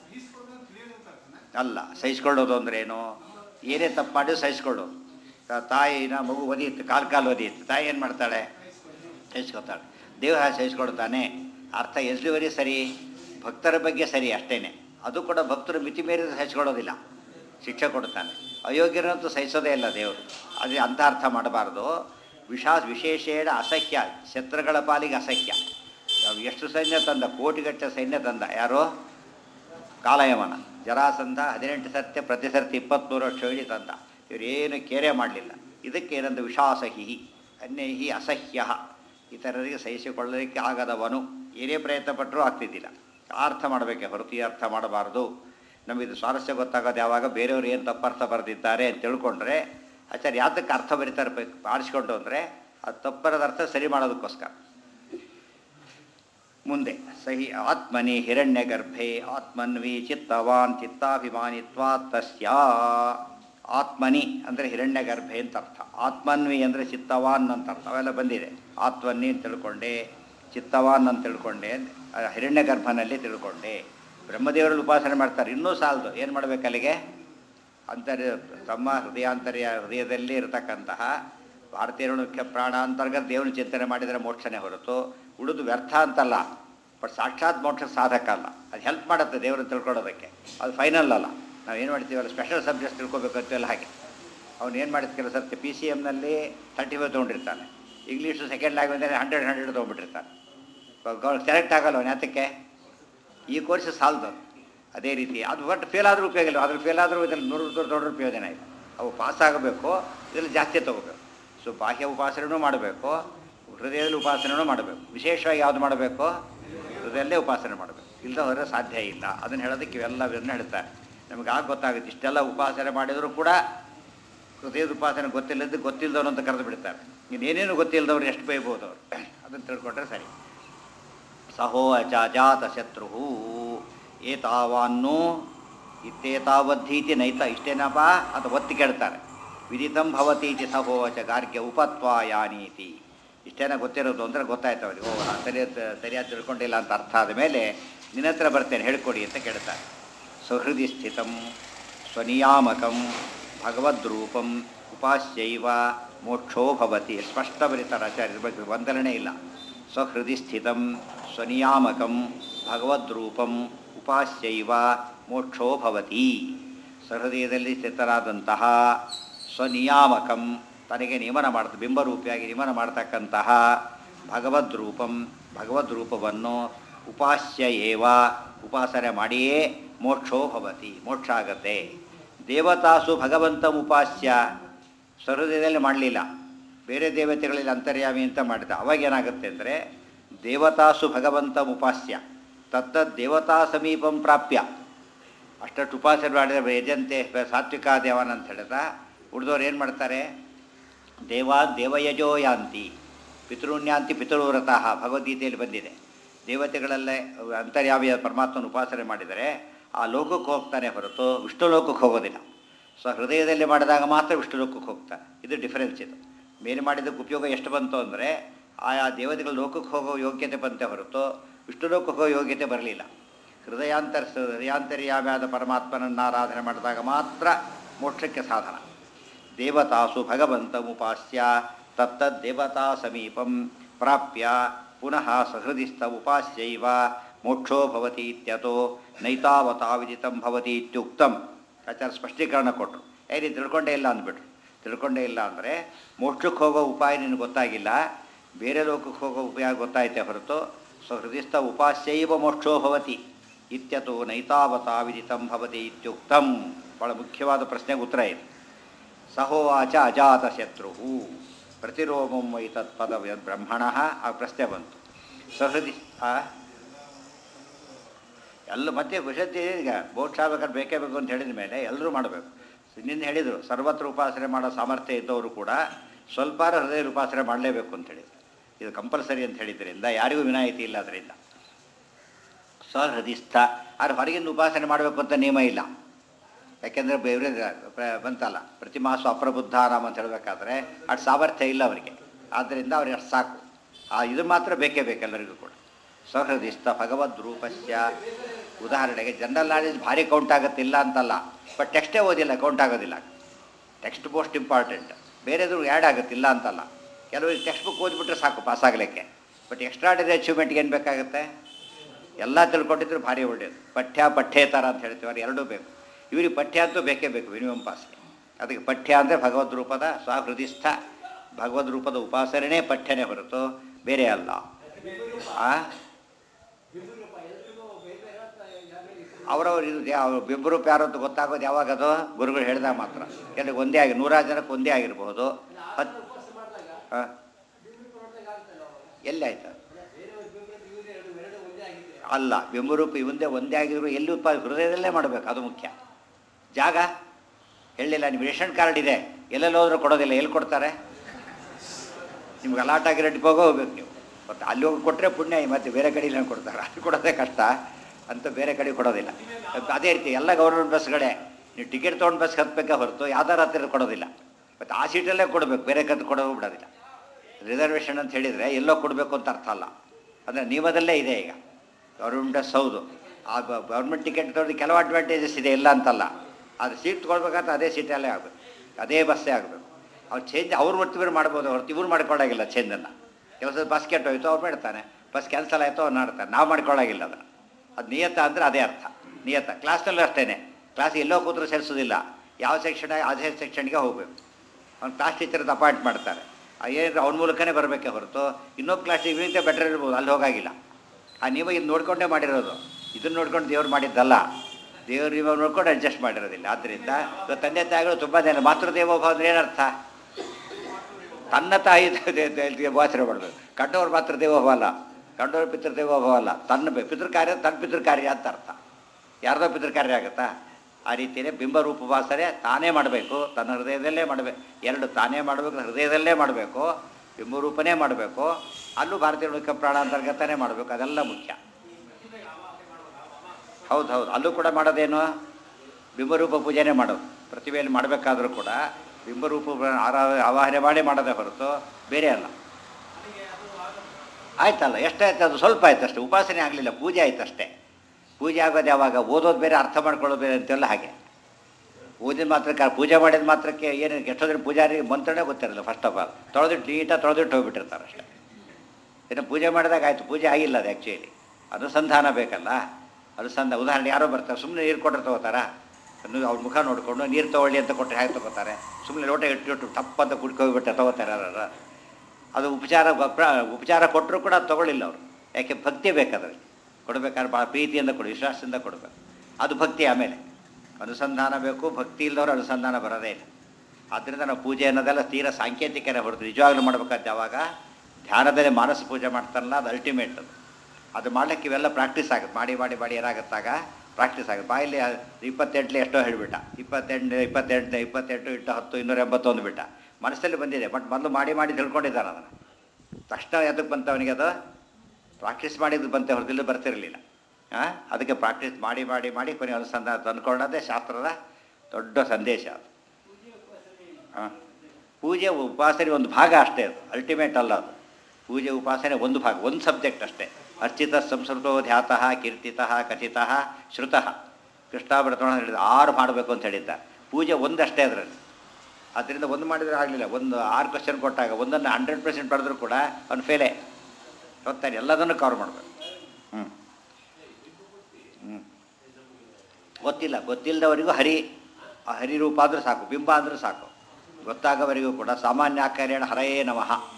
ಅಲ್ಲ ಸಹಿಸ್ಕೊಳ್ಳೋದು ಅಂದ್ರೆ ಏನು ಏನೇ ತಪ್ಪು ಮಾಡಿ ಸಹಿಸ್ಕೊಳ್ಳೋದು ತ- ತಾಯಿನ ಮಗು ಒದಿಯುತ್ತೆ ಕಾಲು ಕಾಲು ಒದಿಯುತ್ತೆ ತಾಯಿ ಏನು ಮಾಡ್ತಾಳೆ ಸಹಿಸ್ಕೊತಾಳೆ ದೇವ ಸಹಿಸ್ಕೊಳ್ತಾನೆ ಅರ್ಥ ಎಲ್ಲಿವರೆ ಸರಿ ಭಕ್ತರ ಬಗ್ಗೆ ಸರಿ ಅಷ್ಟೇನೆ ಅದು ಕೂಡ ಭಕ್ತರು ಮಿತಿ ಮೀರಿದ ಸಹಿಸ್ಕೊಳ್ಳೋದಿಲ್ಲ ಶಿಕ್ಷೆ ಕೊಡ್ತಾನೆ ಅಯೋಗ್ಯರಂತೂ ಸಹಿಸೋದೇ ಇಲ್ಲ ದೇವರು ಅದೇ ಅಂತ ಅರ್ಥ ಮಾಡಬಾರ್ದು ವಿಶಾ ವಿಶೇಷೇಣ ಅಸಹ್ಯ ಶತ್ರುಗಳ ಪಾಲಿಗೆ ಅಸಹ್ಯ ನಾವು ಎಷ್ಟು ಸೈನ್ಯ ತಂದ ಕೋಟಿಗಟ್ಟೆ ಸೈನ್ಯ ತಂದ ಯಾರೋ ಕಾಲಯವನ ಜರಾಸಂಧ ಹದಿನೆಂಟು ಸತ್ಯ ಪ್ರತಿ ಸರ್ತಿ ಇಪ್ಪತ್ತ್ಮೂರು ವರ್ಷ ಹೇಳಿ ತಂದ ಇವರೇನು ಕೇರೆ ಮಾಡಲಿಲ್ಲ ಇದಕ್ಕೆ ಏನಂದ ವಿಷಾಸಹಿ ಅನ್ಯಹಿ ಅಸಹ್ಯ ಇತರರಿಗೆ ಸಹಿಸಿಕೊಳ್ಳಲಿಕ್ಕೆ ಆಗದವನು ಏನೇ ಪ್ರಯತ್ನ ಪಟ್ಟರೂ ಆಗ್ತಿದ್ದಿಲ್ಲ ಆ ಅರ್ಥ ಮಾಡಬೇಕೆ ಹೊರತು ಈ ಅರ್ಥ ಮಾಡಬಾರ್ದು ನಮಗಿದು ಸ್ವಾರಸ್ಯ ಗೊತ್ತಾಗೋದು ಯಾವಾಗ ಬೇರೆಯವರು ಏನು ತಪ್ಪರ್ಥ ಬರೆದಿದ್ದಾರೆ ಅಂತ ತಿಳ್ಕೊಂಡ್ರೆ ಆಚಾರ್ಯ ಯಾತಕ್ಕೆ ಅರ್ಥ ಬರೀತಾರೆ ಬೇಕು ಆರಿಸ್ಕೊಂಡು ಅಂದರೆ ಅದು ತಪ್ಪರದ ಅರ್ಥ ಸರಿ ಮಾಡೋದಕ್ಕೋಸ್ಕರ ಮುಂದೆ ಸಹಿ ಆತ್ಮನಿ ಹಿರಣ್ಯ ಗರ್ಭೆ ಆತ್ಮನ್ವಿ ಚಿತ್ತವಾನ್ ಚಿತ್ತಾಭಿಮಾನಿತ್ವಾತ್ ತಸ್ಯ ಆತ್ಮನಿ ಅಂದರೆ ಹಿರಣ್ಯ ಗರ್ಭೆ ಅಂತ ಅರ್ಥ ಆತ್ಮನ್ವಿ ಅಂದರೆ ಚಿತ್ತವಾನ್ ಅಂತ ಅರ್ಥ ಅವೆಲ್ಲ ಬಂದಿದೆ ಆತ್ಮನ್ನಿ ಅಂತ ತಿಳ್ಕೊಂಡೆ ಚಿತ್ತವಾನ್ ಅಂತ ತಿಳ್ಕೊಂಡೆ ಹಿರಣ್ಯ ಗರ್ಭನಲ್ಲಿ ತಿಳ್ಕೊಂಡೆ ಬ್ರಹ್ಮದೇವರಲ್ಲಿ ಉಪಾಸನೆ ಮಾಡ್ತಾರೆ ಇನ್ನೂ ಸಾಲದು ಏನು ಮಾಡಬೇಕು ಅಲ್ಲಿಗೆ ಅಂತರ್ಯ ತಮ್ಮ ಹೃದಯಾಂತರ್ಯ ಹೃದಯದಲ್ಲಿ ಇರತಕ್ಕಂತಹ ಭಾರತೀಯರು ಮುಖ್ಯ ಪ್ರಾಣ ಅಂತರ್ಗತ ದೇವನ ಚಿಂತನೆ ಮಾಡಿದರೆ ಮೋಕ್ಷನೇ ಹೊರತು ಉಳಿದು ವ್ಯರ್ಥ ಅಂತಲ್ಲ ಬಟ್ ಸಾಕ್ಷಾತ್ ಮೋಕ್ಷ ಸಾಧಕ ಅಲ್ಲ ಅದು ಹೆಲ್ಪ್ ಮಾಡುತ್ತೆ ದೇವ್ರನ್ನ ತಿಳ್ಕೊಳ್ಳೋದಕ್ಕೆ ಅದು ಫೈನಲ್ ಅಲ್ಲ ನಾವು ಏನು ಮಾಡ್ತೀವಲ್ಲ ಸ್ಪೆಷಲ್ ಸಬ್ಜೆಕ್ಟ್ ತಿಳ್ಕೊಬೇಕು ಅಂತೆಲ್ಲ ಹಾಗೆ ಅವ್ನು ಏನು ಮಾಡಿದ ಕೆಲಸ ಪಿ ಸಿ ಎಮ್ನಲ್ಲಿ ತರ್ಟಿ ಫೈವ್ ತೊಗೊಂಡಿರ್ತಾನೆ ಇಂಗ್ಲೀಷು ಸೆಕೆಂಡ್ ಲ್ಯಾಂಗ್ವೇಜಲ್ಲಿ ಹಂಡ್ರೆಡ್ ಹಂಡ್ರೆಡ್ ತೊಗೊಂಡ್ಬಿಟ್ಟಿರ್ತಾನೆ ಸೆಲೆಕ್ಟ್ ಆಗಲ್ಲ ಅವನು ಯಾತಕ್ಕೆ ಈ ಕೋರ್ಸ್ ಸಾಲದು ಅದೇ ರೀತಿ ಅದು ಬಟ್ ಫೇಲ್ ಆದರೂ ಉಪಯೋಗ ಇಲ್ಲ ಅದ್ರಲ್ಲಿ ಫೇಲ್ ಆದರೂ ಇದರಲ್ಲಿ ನೂರು ದೊಡ್ಡ ದೊಡ್ಡ ಪ್ರಯೋಜನ ಇಲ್ಲ ಅವು ಪಾಸ್ ಆಗಬೇಕು ಇದರಲ್ಲಿ ಜಾಸ್ತಿ ತೊಗೋಬೇಕು ಸೊ ಬಾಹ್ಯ ಉಪಾಸನೆಯೂ ಮಾಡಬೇಕು ಹೃದಯದಲ್ಲಿ ಉಪಾಸನೆಯೂ ಮಾಡಬೇಕು ವಿಶೇಷವಾಗಿ ಯಾವುದು ಮಾಡಬೇಕು ಹೃದಯಲ್ಲೇ ಉಪಾಸನೆ ಮಾಡಬೇಕು ಇಲ್ಲದ ಹೋದರೆ ಸಾಧ್ಯ ಇಲ್ಲ ಅದನ್ನು ಹೇಳೋದಕ್ಕೆ ಇವೆಲ್ಲ ಇದನ್ನು ಹೇಳ್ತಾರೆ ನಮಗೆ ಆಗ ಗೊತ್ತಾಗುತ್ತೆ ಇಷ್ಟೆಲ್ಲ ಉಪಾಸನೆ ಮಾಡಿದರೂ ಕೂಡ ಹೃದಯದ ಉಪಾಸನೆ ಗೊತ್ತಿಲ್ಲದ್ದು ಗೊತ್ತಿಲ್ಲದವನು ಅಂತ ಕರೆದು ಬಿಡ್ತಾರೆ ಇನ್ನೇನೇನು ಗೊತ್ತಿಲ್ಲದವ್ರು ಎಷ್ಟು ಬೈಬೋದು ಅವರು ಅದನ್ನು ತಿಳ್ಕೊಂಡ್ರೆ ಸರಿ ಸಹೋವಚ ಜಾತ ಶತ್ರು ಏತಾವಾನ್ನು ಇತ್ತೇತಾವದ್ದೀತಿ ನೈತ ಇಷ್ಟೇನಪ್ಪ ಅಂತ ಒತ್ತಿ ಕೇಳ್ತಾರೆ ವಿದಿತಂ ಭವತೀತಿ ಸಹೋವಚ ಗಾರ್ಗ್ಯ ಉಪತ್ವಾಯಾನೀತಿ ಇಷ್ಟೇನ ಗೊತ್ತಿರೋದು ಅಂದರೆ ಗೊತ್ತಾಯ್ತು ಅವ್ರಿಗೆ ಓ ನಾನು ಸರಿಯಾದ ಸರಿಯಾಗಿ ತಿಳ್ಕೊಂಡಿಲ್ಲ ಅಂತ ಅರ್ಥ ಆದ ಮೇಲೆ ನಿನ್ನ ಹತ್ರ ಬರ್ತೇನೆ ಹೇಳ್ಕೊಡಿ ಅಂತ ಕೇಳ್ತಾರೆ ಸುಹೃದಿ ಸ್ಥಿತಂ ಸ್ವನಿಯಾಮಕಂ ಭಗವದ್ರೂಪಂ ಉಪಾಸ್ಯೈವ ಮೋಕ್ಷೋ ಭವತಿ ಸ್ಪಷ್ಟ ಬರೀತಾರೆ ಆಚಾರ್ಯರ ಬಗ್ಗೆ ವಂದನೆ ಇಲ್ಲ ಸ್ವಹೃದಿ ಸ್ಥಿತಂ ಸ್ವನಿಯಾಮಕಂ ಭಗವದ್ರೂಪಂ ಉಪಾಸ್ಯೈವ ಮೋಕ್ಷೋ ಭವತಿ ಸಹೃದಯದಲ್ಲಿ ಸ್ಥಿತರಾದಂತಹ ಸ್ವನಿಯಾಮಕಂ ತನಗೆ ನಿಯಮನ ಮಾಡ್ತ ಬಿಂಬರೂಪಿಯಾಗಿ ನಿಯಮನ ಮಾಡ್ತಕ್ಕಂತಹ ಭಗವದ್ರೂಪಂ ಭಗವದ್ರೂಪವನ್ನು ಉಪಾಸ್ಯ ಏವ ಉಪಾಸನೆ ಮಾಡಿಯೇ ಮೋಕ್ಷೋ ಭವತಿ ಮೋಕ್ಷ ಆಗತ್ತೆ ದೇವತಾಸು ಭಗವಂತಂ ಉಪಾಸ್ಯ ಸಹೃದಯದಲ್ಲಿ ಮಾಡಲಿಲ್ಲ ಬೇರೆ ದೇವತೆಗಳಲ್ಲಿ ಅಂತರ್ಯಾಮಿ ಅಂತ ಮಾಡಿದ ಅವಾಗ ಏನಾಗುತ್ತೆ ಅಂದರೆ ದೇವತಾಸು ಭಗವಂತಂ ಉಪಾಸ್ಯ ತತ್ತದ್ ದೇವತಾ ಸಮೀಪಂ ಪ್ರಾಪ್ಯ ಅಷ್ಟಷ್ಟು ಉಪಾಸನೆ ಮಾಡಿದರೆ ಯಜಂತೆ ಸಾತ್ವಿಕ ದೇವನ ಅಂತ ಹೇಳಿದ ಉಳಿದವ್ರು ಏನು ಮಾಡ್ತಾರೆ ದೇವಾ ದೇವಯಜೋ ಯಾಂತಿ ಪಿತೃಣ್ಯಾಂತಿ ಪಿತೃವ್ರತಃ ಭಗವದ್ಗೀತೆಯಲ್ಲಿ ಬಂದಿದೆ ದೇವತೆಗಳಲ್ಲೇ ಅಂತರ್ಯಾಮಿಯ ಪರಮಾತ್ಮನ ಉಪಾಸನೆ ಮಾಡಿದರೆ ಆ ಲೋಕಕ್ಕೆ ಹೋಗ್ತಾನೆ ಹೊರತು ವಿಷ್ಣು ಲೋಕಕ್ಕೆ ಹೋಗೋದಿಲ್ಲ ಸೊ ಹೃದಯದಲ್ಲಿ ಮಾಡಿದಾಗ ಮಾತ್ರ ವಿಷ್ಣು ಲೋಕಕ್ಕೆ ಹೋಗ್ತಾನೆ ಇದು ಡಿಫರೆನ್ಸ್ ಇದು ಮೇಲೆ ಮಾಡಿದ್ದಕ್ಕೆ ಉಪಯೋಗ ಎಷ್ಟು ಬಂತು ಅಂದರೆ ಆಯಾ ದೇವತೆಗಳ ಲೋಕಕ್ಕೆ ಹೋಗೋ ಯೋಗ್ಯತೆ ಬಂತೆ ಹೊರತು ವಿಷ್ಣು ಲೋಕಕ್ಕೆ ಹೋಗೋ ಯೋಗ್ಯತೆ ಬರಲಿಲ್ಲ ಹೃದಯಾಂತರ ಹೃದಯಾಂತರ್ಯಾಮ್ಯಾದ ಪರಮಾತ್ಮನನ್ನು ಆರಾಧನೆ ಮಾಡಿದಾಗ ಮಾತ್ರ ಮೋಕ್ಷಕ್ಕೆ ಸಾಧನ ದೇವತಾಸು ಭಗವಂತಮುಪಾಸ್ಯ ತತ್ತದ್ ದೇವತಾ ಸಮೀಪಂ ಪ್ರಾಪ್ಯ ಪುನಃ ಸಹೃದಿಸ್ಥ ಉಪಾಸ್ಯೈವ ಮೋಕ್ಷೋ ಭವತಿ ಇತ್ಯತೋ ನೈತಾವತಾ ವಿದಿತಂ ಭವತಿ ಇತ್ಯುಕ್ತಂ ಆಚಾರ ಸ್ಪಷ್ಟೀಕರಣ ಕೊಟ್ಟರು ಏನಿ ತಿಳ್ಕೊಂಡೇ ಇಲ್ಲ ಅಂದ್ಬಿಟ್ರು ತಿಳ್ಕೊಂಡೇ ಇಲ್ಲ ಅಂದರೆ ಮೋಕ್ಷಕ್ಕೆ ಹೋಗೋ ಉಪಾಯ ನಿನಗೆ ಗೊತ್ತಾಗಿಲ್ಲ ಬೇರೆ ಲೋಕಕ್ಕೆ ಹೋಗೋ ಉಪಯೋಗ ಗೊತ್ತಾಯ್ತೆ ಹೊರತು ಸ್ವಹೃದಯಸ್ಥ ಉಪಾಸ್ಯೈವ ಮೋಕ್ಷೋ ಭವತಿ ಇತ್ಯತೋ ನೈತಾವತಾ ವಿದಿತಂ ಭವತಿ ಇತ್ಯುಕ್ತಂ ಭಾಳ ಮುಖ್ಯವಾದ ಪ್ರಶ್ನೆಗೆ ಉತ್ತರ ಇದೆ ಸಹೋವಾಚ ಅಜಾತ ಶತ್ರು ಪ್ರತಿರೋಮಂ ವೈ ತತ್ಪದ ಬ್ರಹ್ಮಣ ಆ ಪ್ರಶ್ನೆ ಬಂತು ಸಹೃದಿ ಆ ಎಲ್ಲ ಮತ್ತೆ ವಿಷತಿ ಈಗ ಮೋಕ್ಷ ಆಗ್ಬೇಕಾದ್ರೆ ಬೇಕೇ ಬೇಕು ಅಂತ ಹೇಳಿದ ಮೇಲೆ ಎಲ್ಲರೂ ಮಾಡಬೇಕು ನಿನ್ನೆ ಹೇಳಿದರು ಸರ್ವತ್ರ ಉಪಾಸನೆ ಮಾಡೋ ಸಾಮರ್ಥ್ಯ ಇದ್ದವರು ಕೂಡ ಸ್ವಲ್ಪ ಹೃದಯ ಉಪಾಸನೆ ಮಾಡಲೇಬೇಕು ಅಂತ ಹೇಳಿದ್ರು ಇದು ಕಂಪಲ್ಸರಿ ಅಂತ ಹೇಳಿದ್ರಿಂದ ಯಾರಿಗೂ ವಿನಾಯಿತಿ ಇಲ್ಲ ಅದರಿಂದ ಸ್ವಹೃದಿಸ್ಥ ಆದ್ರೆ ಹೊರಗಿಂದ ಉಪಾಸನೆ ಮಾಡಬೇಕು ಅಂತ ನಿಯಮ ಇಲ್ಲ ಯಾಕೆಂದರೆ ಬೇರೆ ಪ್ರ- ಬಂತಲ್ಲ ಪ್ರತಿ ಮಾಸ ಅಪ್ರಬುದ್ಧಾರಾಮ ಅಂತ ಹೇಳಬೇಕಾದ್ರೆ ಅಷ್ಟು ಸಾಮರ್ಥ್ಯ ಇಲ್ಲ ಅವರಿಗೆ ಆದ್ದರಿಂದ ಅವ್ರಿಗೆ ಅಷ್ಟು ಸಾಕು ಆ ಇದು ಮಾತ್ರ ಬೇಕೇ ಬೇಕು ಎಲ್ಲರಿಗೂ ಕೂಡ ಸ್ವಹೃದಿಸ್ಥ ಭಗವದ್ ರೂಪಸ್ಯ ಉದಾಹರಣೆಗೆ ಜನರಲ್ ನಾಲೆಜ್ ಭಾರಿ ಕೌಂಟ್ ಆಗುತ್ತಿಲ್ಲ ಅಂತಲ್ಲ ಬಟ್ ಟೆಕ್ಸ್ಟೇ ಓದಿಲ್ಲ ಕೌಂಟ್ ಆಗೋದಿಲ್ಲ ಟೆಕ್ಸ್ಟ್ ಮೋಸ್ಟ್ ಇಂಪಾರ್ಟೆಂಟ್ ಬೇರೆದ್ರು ಆ್ಯಡ್ ಆಗುತ್ತಿಲ್ಲ ಅಂತಲ್ಲ ಕೆಲವರಿಗೆ ಟೆಕ್ಸ್ಟ್ ಬುಕ್ ಓದ್ಬಿಟ್ರೆ ಸಾಕು ಪಾಸ್ ಆಗಲಿಕ್ಕೆ ಬಟ್ ಎಕ್ಸ್ಟ್ರಾಡಿನರಿ ಅಚೀವ್ಮೆಂಟ್ಗೆ ಏನು ಬೇಕಾಗುತ್ತೆ ಎಲ್ಲ ತಿಳ್ಕೊಂಡಿದ್ರು ಭಾರಿ ಒಳ್ಳೆಯದು ಪಠ್ಯ ಪಠ್ಯೇತರ ಅಂತ ಹೇಳ್ತೀವಿ ಎರಡೂ ಬೇಕು ಇವರಿಗೆ ಪಠ್ಯ ಅಂತೂ ಬೇಕೇ ಬೇಕು ಮಿನಿಮಮ್ ಪಾಸ್ಗೆ ಅದಕ್ಕೆ ಪಠ್ಯ ಅಂದರೆ ಭಗವದ್ ರೂಪದ ಸ್ವಹೃದಿಸ್ಥ ಭಗವದ್ ರೂಪದ ಉಪಾಸನೆ ಪಠ್ಯನೇ ಹೊರತು ಬೇರೆ ಅಲ್ಲ ಆ ಅವರವ್ರು ಇದು ಯಾವ ಬಿಬ್ಬರೂಪ ಯಾರು ಅಂತ ಗೊತ್ತಾಗೋದು ಯಾವಾಗ ಅದು ಗುರುಗಳು ಹೇಳಿದಾಗ ಮಾತ್ರ ಕೆಲವು ಒಂದೇ ಆಗಿ ನೂರಾರು ಜನಕ್ಕೆ ಒಂದೇ ಆಗಿರ್ಬೋದು ಹತ್ತು ಹಾಂ ಎಲ್ಲಿ ಆಯ್ತು ಅಲ್ಲ ಬಿಂಬರೂಪ ಇವಂದೇ ಒಂದೇ ಆಗಿದ್ರು ಎಲ್ಲಿ ಉತ್ಪ ಹೃದಯದಲ್ಲೇ ಮಾಡಬೇಕು ಅದು ಮುಖ್ಯ ಜಾಗ ಹೇಳಿಲ್ಲ ನಿಮ್ಮ ರೇಷನ್ ಕಾರ್ಡ್ ಇದೆ ಎಲ್ಲೆಲ್ಲಿ ಹೋದ್ರೂ ಕೊಡೋದಿಲ್ಲ ಎಲ್ಲಿ ಕೊಡ್ತಾರೆ ನಿಮ್ಗೆ ಅಲಾಟ್ ಆಗಿರೋ ಡಿಪೋಗೆ ಹೋಗ್ಬೇಕು ನೀವು ಮತ್ತು ಅಲ್ಲಿ ಹೋಗಿ ಕೊಟ್ಟರೆ ಪುಣ್ಯ ಮತ್ತು ಬೇರೆ ಕಡೆಯಲ್ಲಿ ಕೊಡ್ತಾರೆ ಅಲ್ಲಿ ಕೊಡೋದೇ ಕಷ್ಟ ಅಂತ ಬೇರೆ ಕಡೆ ಕೊಡೋದಿಲ್ಲ ಅದೇ ರೀತಿ ಎಲ್ಲ ಗೌರ್ಮೆಂಟ್ ಬಸ್ಗಳೇ ನೀವು ಟಿಕೆಟ್ ತೊಗೊಂಡು ಬಸ್ಗೆ ಹತ್ತಬೇಕೆ ಹೊರತು ಯಾವ್ದಾರ ಹತ್ತಿರ ಕೊಡೋದಿಲ್ಲ ಮತ್ತು ಆ ಸೀಟಲ್ಲೇ ಕೊಡಬೇಕು ಬೇರೆ ಕತ್ತು ಕೊಡೋದು ಬಿಡೋದಿಲ್ಲ ರಿಸರ್ವೇಷನ್ ಅಂತ ಹೇಳಿದರೆ ಎಲ್ಲೋ ಕೊಡಬೇಕು ಅಂತ ಅರ್ಥ ಅಲ್ಲ ಅಂದರೆ ನಿಯಮದಲ್ಲೇ ಇದೆ ಈಗ ಗೌರ್ಮೆಂಟ್ ಬಸ್ ಹೌದು ಆ ಗೌರ್ಮೆಂಟ್ ಟಿಕೆಟ್ ತೊಗೊಂಡು ಕೆಲವು ಅಡ್ವಾಂಟೇಜಸ್ ಇದೆ ಇಲ್ಲ ಅಂತಲ್ಲ ಅದು ಸೀಟ್ ತೊಗೊಳ್ಬೇಕಾದ್ರೆ ಅದೇ ಸೀಟಲ್ಲೇ ಆಗಬೇಕು ಅದೇ ಬಸ್ಸೇ ಆಗಬೇಕು ಅವ್ರು ಚೇಂಜ್ ಅವ್ರು ಒಟ್ಟು ಬೇರೆ ಮಾಡ್ಬೋದು ಹೊರತು ಇವ್ರು ಮಾಡ್ಕೊಳ್ಳೋಗಿಲ್ಲ ಚೇಂಜನ್ನು ಕೆಲಸ ಬಸ್ ಕೆಟ್ಟು ಹೋಯ್ತು ಅವ್ರು ಮಾಡ್ತಾನೆ ಬಸ್ ಕ್ಯಾನ್ಸಲ್ ಆಯಿತು ಅವ್ರು ಮಾಡ್ತಾನೆ ನಾವು ಮಾಡ್ಕೊಳ್ಳೋಗಿಲ್ಲ ಅದನ್ನು ಅದು ನಿಯತ ಅಂದರೆ ಅದೇ ಅರ್ಥ ನಿಯತ ಕ್ಲಾಸ್ನಲ್ಲೂ ಅಷ್ಟೇ ಕ್ಲಾಸ್ ಎಲ್ಲೋ ಕೂತ್ರು ಸೇರಿಸೋದಿಲ್ಲ ಯಾವ ಸೆಕ್ಷನ್ ಅದೇ ಸೆಕ್ಷನ್ಗೆ ಹೋಗಬೇಕು ಅವ್ನು ಕ್ಲಾಸ್ ಟೀಚರ್ದು ಅಪಾಯಿಂಟ್ ಮಾಡ್ತಾರೆ ಏನಿದ್ರೆ ಅವ್ನ ಮೂಲಕನೇ ಬರಬೇಕೆ ಹೊರತು ಇನ್ನೊಬ್ಬ ಕ್ಲಾಸ್ ಇವನಿಂದ ಬೆಟರ್ ಇರ್ಬೋದು ಅಲ್ಲಿ ಹೋಗಾಗಿಲ್ಲ ಆ ನೀವು ಇದು ನೋಡ್ಕೊಂಡೇ ಮಾಡಿರೋದು ಇದನ್ನು ನೋಡ್ಕೊಂಡು ದೇವ್ರು ಮಾಡಿದ್ದಲ್ಲ ದೇವ್ರು ಇವಾಗ ನೋಡ್ಕೊಂಡು ಅಡ್ಜಸ್ಟ್ ಮಾಡಿರೋದಿಲ್ಲ ಆದ್ದರಿಂದ ಇವತ್ತು ತಂದೆ ತಾಯಿಗಳು ತುಂಬ ಜನ ಮಾತೃದೇವೋಭವ ಅಂದ್ರೆ ಏನರ್ಥ ತನ್ನ ತಾಯಿ ವಾಚನೆ ಮಾಡಬೇಕು ಕಂಡವ್ರು ಮಾತ್ರ ದೇವೋಭವ ಅಲ್ಲ ಕಂಡವ್ರ ಪಿತೃದೇವೋಭವ ಅಲ್ಲ ತನ್ನ ಬೆ- ಪಿತೃಕಾರ್ಯ ತನ್ನ ಪಿತೃಕಾರ್ಯ ಅಂತ ಅರ್ಥ ಯಾರ್ದೋ ಪಿತೃಕಾರ್ಯ ಆಗುತ್ತಾ ಆ ರೀತಿಯೇ ಬಿಂಬರೂಪ ಉಪಾಸನೆ ತಾನೇ ಮಾಡಬೇಕು ತನ್ನ ಹೃದಯದಲ್ಲೇ ಮಾಡಬೇಕು ಎರಡು ತಾನೇ ಮಾಡಬೇಕು ಹೃದಯದಲ್ಲೇ ಮಾಡಬೇಕು ಬಿಂಬರೂಪನೇ ಮಾಡಬೇಕು ಅಲ್ಲೂ ಭಾರತೀಯ ಉಳಿಕ ಪ್ರಾಣ ಅಂತರ್ಗತನೇ ಮಾಡಬೇಕು ಅದೆಲ್ಲ ಮುಖ್ಯ ಹೌದು ಹೌದು ಅಲ್ಲೂ ಕೂಡ ಮಾಡೋದೇನು ಬಿಂಬರೂಪ ಪೂಜೆನೇ ಮಾಡೋದು ಪ್ರತಿಭೆಯಲ್ಲಿ ಮಾಡಬೇಕಾದ್ರೂ ಕೂಡ ಬಿಂಬರೂಪ ಆರಾ ಆವಾಹನೆ ಮಾಡಿ ಮಾಡೋದೇ ಹೊರತು ಬೇರೆ ಅಲ್ಲ ಆಯ್ತಲ್ಲ ಎಷ್ಟಾಯ್ತು ಅದು ಸ್ವಲ್ಪ ಆಯ್ತು ಅಷ್ಟೇ ಉಪಾಸನೆ ಆಗಲಿಲ್ಲ ಪೂಜೆ ಆಯ್ತು ಅಷ್ಟೇ ಪೂಜೆ ಆಗೋದು ಯಾವಾಗ ಓದೋದು ಬೇರೆ ಅರ್ಥ ಮಾಡ್ಕೊಳ್ಳೋದು ಬೇರೆ ಅಂತೆಲ್ಲ ಹಾಗೆ ಓದಿದ ಮಾತ್ರಕ್ಕೆ ಪೂಜೆ ಮಾಡಿದ ಮಾತ್ರಕ್ಕೆ ಏನು ಎಷ್ಟೋ ದಿನ ಪೂಜಾರಿ ಮಂತ್ರನೇ ಗೊತ್ತಿರಲ್ಲ ಫಸ್ಟ್ ಆಫ್ ಆಲ್ ತೊಳೆದಿಟ್ಟು ನೀಟಾಗಿ ತೊಳೆದಿಟ್ಟು ಹೋಗ್ಬಿಟ್ಟಿರ್ತಾರೆ ಅಷ್ಟೇ ಇನ್ನು ಪೂಜೆ ಮಾಡಿದಾಗ ಆಯಿತು ಪೂಜೆ ಆಗಿಲ್ಲ ಅದು ಆ್ಯಕ್ಚುಲಿ ಅನುಸಂಧಾನ ಬೇಕಲ್ಲ ಅನುಸಂಧಾನ ಉದಾಹರಣೆ ಯಾರೋ ಬರ್ತಾರೆ ಸುಮ್ಮನೆ ನೀರು ಕೊಟ್ಟರೆ ತಗೋತಾರಾ ಅವ್ರ ಮುಖ ನೋಡಿಕೊಂಡು ನೀರು ತೊಗೊಳ್ಳಿ ಅಂತ ಕೊಟ್ಟರೆ ಹೇಗೆ ತಗೋತಾರೆ ಸುಮ್ಮನೆ ಲೋಟ ಇಟ್ಟು ಟಪ್ ಅಂತ ಕುಡ್ಕೋಗ್ಬಿಟ್ಟೆ ತಗೋತಾರೆ ಯಾರು ಅದು ಉಪಚಾರ ಗೊಬ್ಬರ ಉಪಚಾರ ಕೊಟ್ಟರು ಕೂಡ ಅದು ತೊಗೊಳ್ಳಿಲ್ಲ ಅವರು ಯಾಕೆ ಭಕ್ತಿ ಬೇಕಾದ್ರೆ ಕೊಡಬೇಕಾದ್ರೆ ಭಾಳ ಪ್ರೀತಿಯಿಂದ ಕೊಡು ವಿಶ್ವಾಸದಿಂದ ಕೊಡಬೇಕು ಅದು ಭಕ್ತಿ ಆಮೇಲೆ ಅನುಸಂಧಾನ ಬೇಕು ಭಕ್ತಿ ಇಲ್ಲದವ್ರು ಅನುಸಂಧಾನ ಬರೋದೇ ಇಲ್ಲ ಆದ್ದರಿಂದ ನಾವು ಪೂಜೆ ಅನ್ನೋದೆಲ್ಲ ತೀರಾ ಸಾಂಕೇತಿಕನೇ ಹೊರತು ನಿಜವಾಗ್ಲೂ ಮಾಡ್ಬೇಕಾದ ಯಾವಾಗ ಧ್ಯಾನದಲ್ಲೇ ಮಾನಸ ಪೂಜೆ ಮಾಡ್ತಾರಲ್ಲ ಅದು ಅಲ್ಟಿಮೇಟ್ ಅದು ಅದು ಮಾಡ್ಲಿಕ್ಕೆ ಇವೆಲ್ಲ ಪ್ರಾಕ್ಟೀಸ್ ಆಗುತ್ತೆ ಮಾಡಿ ಮಾಡಿ ಮಾಡಿ ಏನಾಗುತ್ತಾಗ ಪ್ರಾಕ್ಟೀಸ್ ಆಗುತ್ತೆ ಬಾಯಲ್ಲಿ ಇಪ್ಪತ್ತೆಂಟಲಿ ಎಷ್ಟೋ ಹೇಳಿಬಿಟ್ಟ ಇಪ್ಪತ್ತೆಂಟು ಇಪ್ಪತ್ತೆಂಟು ಇಪ್ಪತ್ತೆಂಟು ಇಟ್ಟು ಹತ್ತು ಇನ್ನೂರ ಎಂಬತ್ತೊಂದು ಬಿಟ್ಟ ಮನಸ್ಸಲ್ಲಿ ಬಂದಿದೆ ಬಟ್ ಮೊದಲು ಮಾಡಿ ಮಾಡಿ ತಿಳ್ಕೊಂಡಿದ್ದಾನೆ ಅದನ್ನು ತಕ್ಷಣ ಎದಕ್ಕೆ ಬಂತ ಅವನಿಗೆ ಅದು ಪ್ರಾಕ್ಟೀಸ್ ಮಾಡಿದ್ದು ಬಂತೆ ಹೊರದಿಲ್ಲ ಬರ್ತಿರಲಿಲ್ಲ ಹಾಂ ಅದಕ್ಕೆ ಪ್ರಾಕ್ಟೀಸ್ ಮಾಡಿ ಮಾಡಿ ಮಾಡಿ ಕೊನೆ ಅನುಸಂಧಾನ ತಂದ್ಕೊಳ್ಳೋದೇ ಶಾಸ್ತ್ರದ ದೊಡ್ಡ ಸಂದೇಶ ಅದು ಹಾಂ ಪೂಜೆ ಉಪಾಸನೆ ಒಂದು ಭಾಗ ಅಷ್ಟೇ ಅದು ಅಲ್ಟಿಮೇಟ್ ಅಲ್ಲ ಅದು ಪೂಜೆ ಉಪಾಸನೆ ಒಂದು ಭಾಗ ಒಂದು ಸಬ್ಜೆಕ್ಟ್ ಅಷ್ಟೇ ಅರ್ಚಿತ ಸಂಸ್ಕೃತೋ ಧ್ಯಾತಃ ಕೀರ್ತಿತಃ ಕಥಿತಃ ಶ್ರುತಃ ಕೃಷ್ಣಾಭರತನ ಹೇಳಿದ ಆರು ಮಾಡಬೇಕು ಅಂತ ಹೇಳಿದ್ದ ಪೂಜೆ ಒಂದಷ್ಟೇ ಅದರಲ್ಲಿ ಅದರಿಂದ ಒಂದು ಮಾಡಿದರೆ ಆಗಲಿಲ್ಲ ಒಂದು ಆರು ಕ್ವಶನ್ ಕೊಟ್ಟಾಗ ಒಂದನ್ನು ಹಂಡ್ರೆಡ್ ಪರ್ಸೆಂಟ್ ಪಡೆದ್ರು ಕೂಡ ಅವ್ನು ಫೇಲೇ ಗೊತ್ತಾನೆ ಎಲ್ಲದನ್ನು ಕವರ್ ಮಾಡಬೇಕು ಹ್ಞೂ ಹ್ಞೂ ಗೊತ್ತಿಲ್ಲ ಗೊತ್ತಿಲ್ಲದವರಿಗೂ ಹರಿ ಆ ಹರಿರೂಪ ಆದರೂ ಸಾಕು ಬಿಂಬ ಆದರೂ ಸಾಕು ಗೊತ್ತಾಗೋವರೆಗೂ ಕೂಡ ಸಾಮಾನ್ಯ ಆಕಾರೇಣ ಹರಯೇ ನಮಃ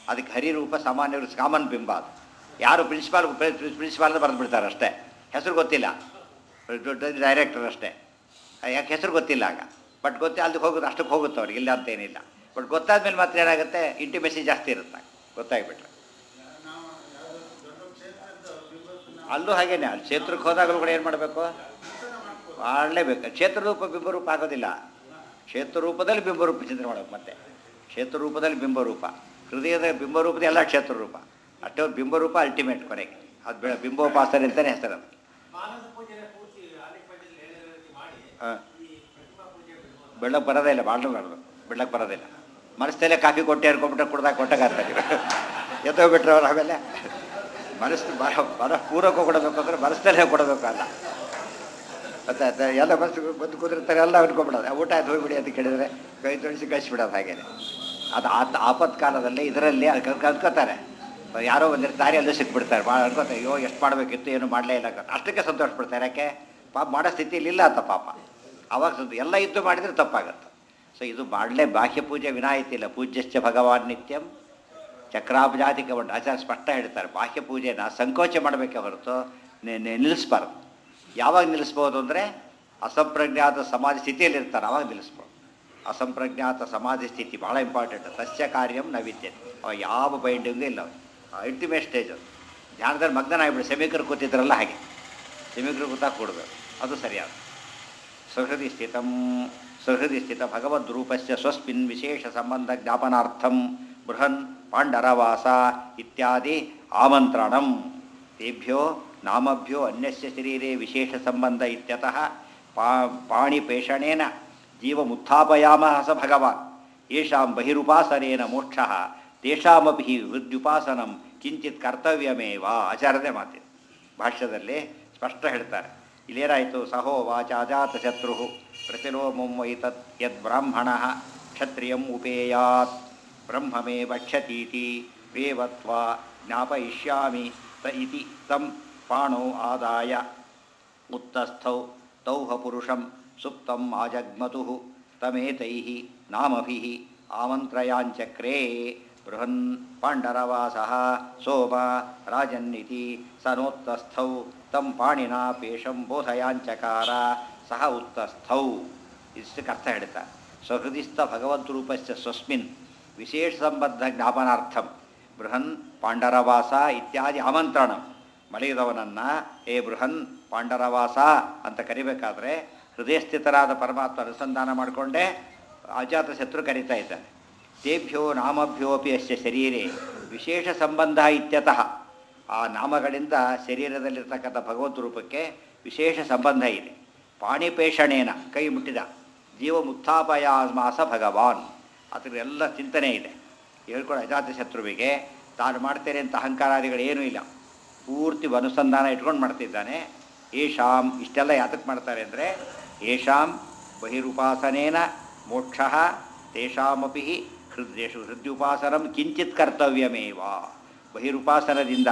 ಅದಕ್ಕೆ ಹರಿರೂಪ ಸಾಮಾನ್ಯ ಕಾಮನ್ ಬಿಂಬ ಅದು ಯಾರು ಪ್ರಿನ್ಸಿಪಾಲ್ ಪ್ರಿನ್ಸಿಪಾಲ್ ಅಂತ ಬರೆದು ಬಿಡ್ತಾರೆ ಅಷ್ಟೇ ಹೆಸರು ಗೊತ್ತಿಲ್ಲ ಡೈರೆಕ್ಟರ್ ಅಷ್ಟೇ ಯಾಕೆ ಹೆಸರು ಗೊತ್ತಿಲ್ಲ ಆಗ ಬಟ್ ಗೊತ್ತೇ ಅಲ್ಲಿಗೆ ಹೋಗೋದು ಅಷ್ಟಕ್ಕೆ ಹೋಗುತ್ತೆ ಅವ್ರಿಗೆ ಇಲ್ಲ ಅಂತ ಏನಿಲ್ಲ ಬಟ್ ಗೊತ್ತಾದ್ಮೇಲೆ ಮಾತ್ರ ಏನಾಗುತ್ತೆ ಇಂಟಿಮೆಸಿ ಜಾಸ್ತಿ ಇರುತ್ತೆ ಗೊತ್ತಾಗ್ಬಿಟ್ರೆ ಅಲ್ಲೂ ಹಾಗೇನೆ ಅಲ್ಲಿ ಕ್ಷೇತ್ರಕ್ಕೆ ಹೋದಾಗಲೂ ಕೂಡ ಏನು ಮಾಡಬೇಕು ಮಾಡಲೇಬೇಕು ಕ್ಷೇತ್ರರೂಪ ಬಿಂಬರೂಪ ಆಗೋದಿಲ್ಲ ಕ್ಷೇತ್ರ ರೂಪದಲ್ಲಿ ಬಿಂಬರೂಪ ಚಿಂತನೆ ಮಾಡಬೇಕು ಮತ್ತೆ ಕ್ಷೇತ್ರ ರೂಪದಲ್ಲಿ ಬಿಂಬರೂಪ ಹೃದಯದ ಬಿಂಬರೂಪದ ಎಲ್ಲ ಕ್ಷೇತ್ರ ರೂಪ ಅಷ್ಟೇ ಬಿಂಬರೂಪ ಅಲ್ಟಿಮೇಟ್ ಕೊನೆಗೆ ಅದು ಬೆಳ ಬಿಂಬೋಪಾಸನೆ ಅಂತಲೇ ಹೆಸರು ಅದು ಹಾಂ ಬೆಳ್ಳಕ್ಕೆ ಬರೋದೇ ಇಲ್ಲ ಬಾಳ್ನು ಮಾಡೋದು ಬೆಳ್ಳಕ್ಕೆ ಬರೋದಿಲ್ಲ ಮನಸ್ಸಲ್ಲೇ ಕಾಫಿ ಕೊಟ್ಟೆ ಅನ್ಕೊಂಬಿಟ್ರೆ ಕುಡ್ದಾಗ ಕೊಟ್ಟಾಗ್ತಾರೆ ಎದ್ದೋಗ್ಬಿಟ್ರೆ ಅವ್ರು ಆಮೇಲೆ ಮನಸ್ಸು ಬರ ಬರ ಪೂರಕ ಕೊಡಬೇಕು ಅಂದ್ರೆ ಮನಸ್ಸಲ್ಲೇ ಕೊಡಬೇಕು ಅಲ್ಲ ಮತ್ತೆ ಅದ ಎಲ್ಲ ಬಸ್ ಬಂದು ಕುದುರ್ತಾರೆ ಎಲ್ಲ ಅನ್ಕೊಂಬಿಡೋದು ಊಟ ಆಯ್ತು ಹೋಗ್ಬಿಡಿ ಅಂತ ಕೇಳಿದ್ರೆ ಕೈ ತೊಳಿಸಿ ಕಳಿಸ್ಬಿಡೋದು ಹಾಗೇನೆ ಅದು ಆತ ಆಪತ್ಕಾಲದಲ್ಲಿ ಇದರಲ್ಲಿ ಅದು ಕಲ್ತ್ಕೋತಾರೆ ಯಾರೋ ಒಂದಿರ ದಾರಿಯಲ್ಲೂ ಸಿಕ್ಬಿಡ್ತಾರೆ ಭಾಳ ಅನ್ಕೋತಾರೆ ಅಯ್ಯೋ ಎಷ್ಟು ಮಾಡಬೇಕಿತ್ತು ಏನು ಮಾಡಲೇ ಇಲ್ಲ ಅಂತ ಅಷ್ಟಕ್ಕೆ ಸಂತೋಷ ಪಡ್ತಾರೆ ಯಾಕೆ ಪಾಪ ಮಾಡೋ ಸ್ಥಿತಿಯಲ್ಲಿ ಇಲ್ಲ ಅಂತ ಪಾಪ ಅವಾಗ ಸಂತ ಎಲ್ಲ ಇದ್ದು ಮಾಡಿದರೆ ತಪ್ಪಾಗತ್ತೆ ಸೊ ಇದು ಮಾಡಲೇ ಬಾಹ್ಯ ಪೂಜೆ ವಿನಾಯಿತಿ ಇಲ್ಲ ಪೂಜ್ಯಶ್ಚ ಭಗವಾನ್ ನಿತ್ಯಂ ಚಕ್ರಾಪಜಾತಿಕ ಉಂಟು ಆಚಾರ್ಯ ಸ್ಪಷ್ಟ ಹೇಳ್ತಾರೆ ಬಾಹ್ಯ ಪೂಜೆನ ಸಂಕೋಚ ಮಾಡಬೇಕೆ ಹೊರತು ನೆ- ನೆ- ನಿಲ್ಲಿಸ್ಬಾರ್ದು ಯಾವಾಗ ನಿಲ್ಲಿಸ್ಬೋದು ಅಂದರೆ ಅಸಂಪ್ರಜ್ಞಾತ ಸಮಾಧಿ ಸ್ಥಿತಿಯಲ್ಲಿ ಇರ್ತಾರೆ ಅವಾಗ ನಿಲ್ಲಿಸ್ಬೋದು ಅಸಂಪ್ರಜ್ಞಾತ ಸಮಾಧಿ ಸ್ಥಿತಿ ಭಾಳ ಇಂಪಾರ್ಟೆಂಟ್ ಸಸ್ಯ ಕಾರ್ಯಂ ನ ವಿದ್ಯತೆ ಅವ ಯಾವ ಬೈಂಡಿಂಗು ಇಲ್ಲ ಅಲ್ಟಿಮೇಟ್ ಸ್ಟೇಜ್ ಅದು ಧ್ಯಾನದಲ್ಲಿ ಮಗ್ನನಾಗ್ಬಿಡಿ ಸೆಮಿಕರು ಕೂತಿದ್ರಲ್ಲ ಹಾಗೆ ಸೆಮಿಕರು ಕೂತಾಗ ಕೊಡಬೇಕು ಅದು ಸರಿಯಾದ ಸುಹೃದಿ ಸ್ಥಿತಂ ಸುಹೃದಿ ಸ್ಥಿತ ಭಗವದ್ರೂಪಸ್ಯ ಸ್ವಸ್ಮಿನ್ ವಿಶೇಷ ಸಂಬಂಧ ಜ್ಞಾಪನಾರ್ಥಂ ಬೃಹನ್ ಪಾಂಡರವಾಸ ಇತ್ಯಾದಿ ಆಮಂತ್ರಣಂ ತೇಭ್ಯೋ ನಾಮಭ್ಯೋ ಅನ್ಯಸ್ಯ ಶರೀರೆ ವಿಶೇಷ ಸಂಬಂಧ ಇತ್ಯತಃ ಪಾ ಪಾಣಿಪೇಷಣೇನ ಜೀವಮುತ್ಥಾಪಯಾಮ ಸ ಭಗವಾನ್ ಯೇಷಾಂ ಬಹಿರುಪಾಸನೇನ ಮೋಕ್ಷ ತೇಷಾಮಪಿ ಹೃದ್ಯುಪಾಸನಂ ಕಿಂಚಿತ್ ಕರ್ತವ್ಯಮೇವ ಆಚಾರದೇ ಮಾತಿದೆ ಭಾಷ್ಯದಲ್ಲಿ ಸ್ಪಷ್ಟ ಹೇಳ್ತಾರೆ ಇಲ್ಲೇನಾಯಿತು ಸಹೋ ವಾಚ ಅಜಾತ ಶತ್ರು ಪ್ರತಿಲೋಮಂ ವೈತತ್ ಯದ್ ಬ್ರಾಹ್ಮಣ ಕ್ಷತ್ರಿಯಂ ಉಪೇಯಾತ್ ಬ್ರಹ್ಮಮೇ ಭಕ್ಷತೀತಿ ವೇವತ್ವ ಜ್ಞಾಪಯಿಷ್ಯಾಮಿ ತ ಇತಿ ತಂ ಪಾಣೌ ಆದಾಯ ಉತ್ತಸ್ಥೌ ತೌಹ ಪುರುಷಂ ಸುಪ್ತಂ ಆಜಗ್ಮತು ತಮೇತೈ ನಾಮಭಿ ಆಮಂತ್ರಯಾಂಚಕ್ರೇ ಬೃಹನ್ ಪಾಂಡರವಾಸ ಸೋಮ ರಾಜನ್ನಿತಿ ಸನೋತ್ತಸ್ಥೌ ತಂ ಪಾಣಿನ ಪೇಶಂ ಬೋಧಯಾಂಚಕಾರ ಸಹ ಉತ್ತಸ್ಥೌ ಇಷ್ಟಕ್ಕೆ ಅರ್ಥ ಹೇಳ್ತಾ ಸ್ವಹೃದಿಸ್ಥ ಭಗವದ್ರೂಪಸ್ಯ ಸ್ವಸ್ಮಿನ್ ವಿಶೇಷ ಸಂಬದ್ಧ ಜ್ಞಾಪನಾರ್ಥಂ ಬೃಹನ್ ಪಾಂಡರವಾಸ ಇತ್ಯಾದಿ ಆಮಂತ್ರಣ ಮಲಗಿದವನನ್ನು ಏ ಬೃಹನ್ ಪಾಂಡರವಾಸ ಅಂತ ಕರಿಬೇಕಾದ್ರೆ ಹೃದಯಸ್ಥಿತರಾದ ಪರಮಾತ್ಮ ಅನುಸಂಧಾನ ಮಾಡಿಕೊಂಡೇ ಅಜಾತ ಶತ್ರು ಕರೀತಾ ಇದ್ದಾನೆ ತೇಭ್ಯೋ ನಾಮಭ್ಯೋಪಿ ಅಸ್ಯ ಶರೀರೆ ವಿಶೇಷ ಸಂಬಂಧ ಇತ್ಯತಃ ಆ ನಾಮಗಳಿಂದ ಶರೀರದಲ್ಲಿರ್ತಕ್ಕಂಥ ಭಗವದ್ ರೂಪಕ್ಕೆ ವಿಶೇಷ ಸಂಬಂಧ ಇದೆ ಪಾಣಿಪೇಷಣೇನ ಕೈ ಮುಟ್ಟಿದ ಜೀವ ಮುತ್ಥಾಪಯಾಮಾಸ ಭಗವಾನ್ ಅದ್ರ ಎಲ್ಲ ಚಿಂತನೆ ಇದೆ ಹೇಳ್ಕೊಂಡು ಅಜಾತ ಶತ್ರುವಿಗೆ ತಾನು ಮಾಡ್ತೇನೆ ಅಂತ ಅಹಂಕಾರಾದಿಗಳು ಏನೂ ಇಲ್ಲ ಪೂರ್ತಿ ಅನುಸಂಧಾನ ಇಟ್ಕೊಂಡು ಮಾಡ್ತಿದ್ದಾನೆ ಏಷಾಂ ಇಷ್ಟೆಲ್ಲ ಯಾತಕ್ಕೆ ಮಾಡ್ತಾರೆ ಅಂದರೆ ಏಷಾಂ ಬಹಿರುಪಾಸನೇನ ಮೋಕ್ಷ ತೇಷಾಮಪಿ ಹೃದಯೇಶು ಹೃದಯುಪಾಸನಂ ಕಿಂಚಿತ್ ಕರ್ತವ್ಯಮೇವ ಬಹಿರುಪಾಸನದಿಂದ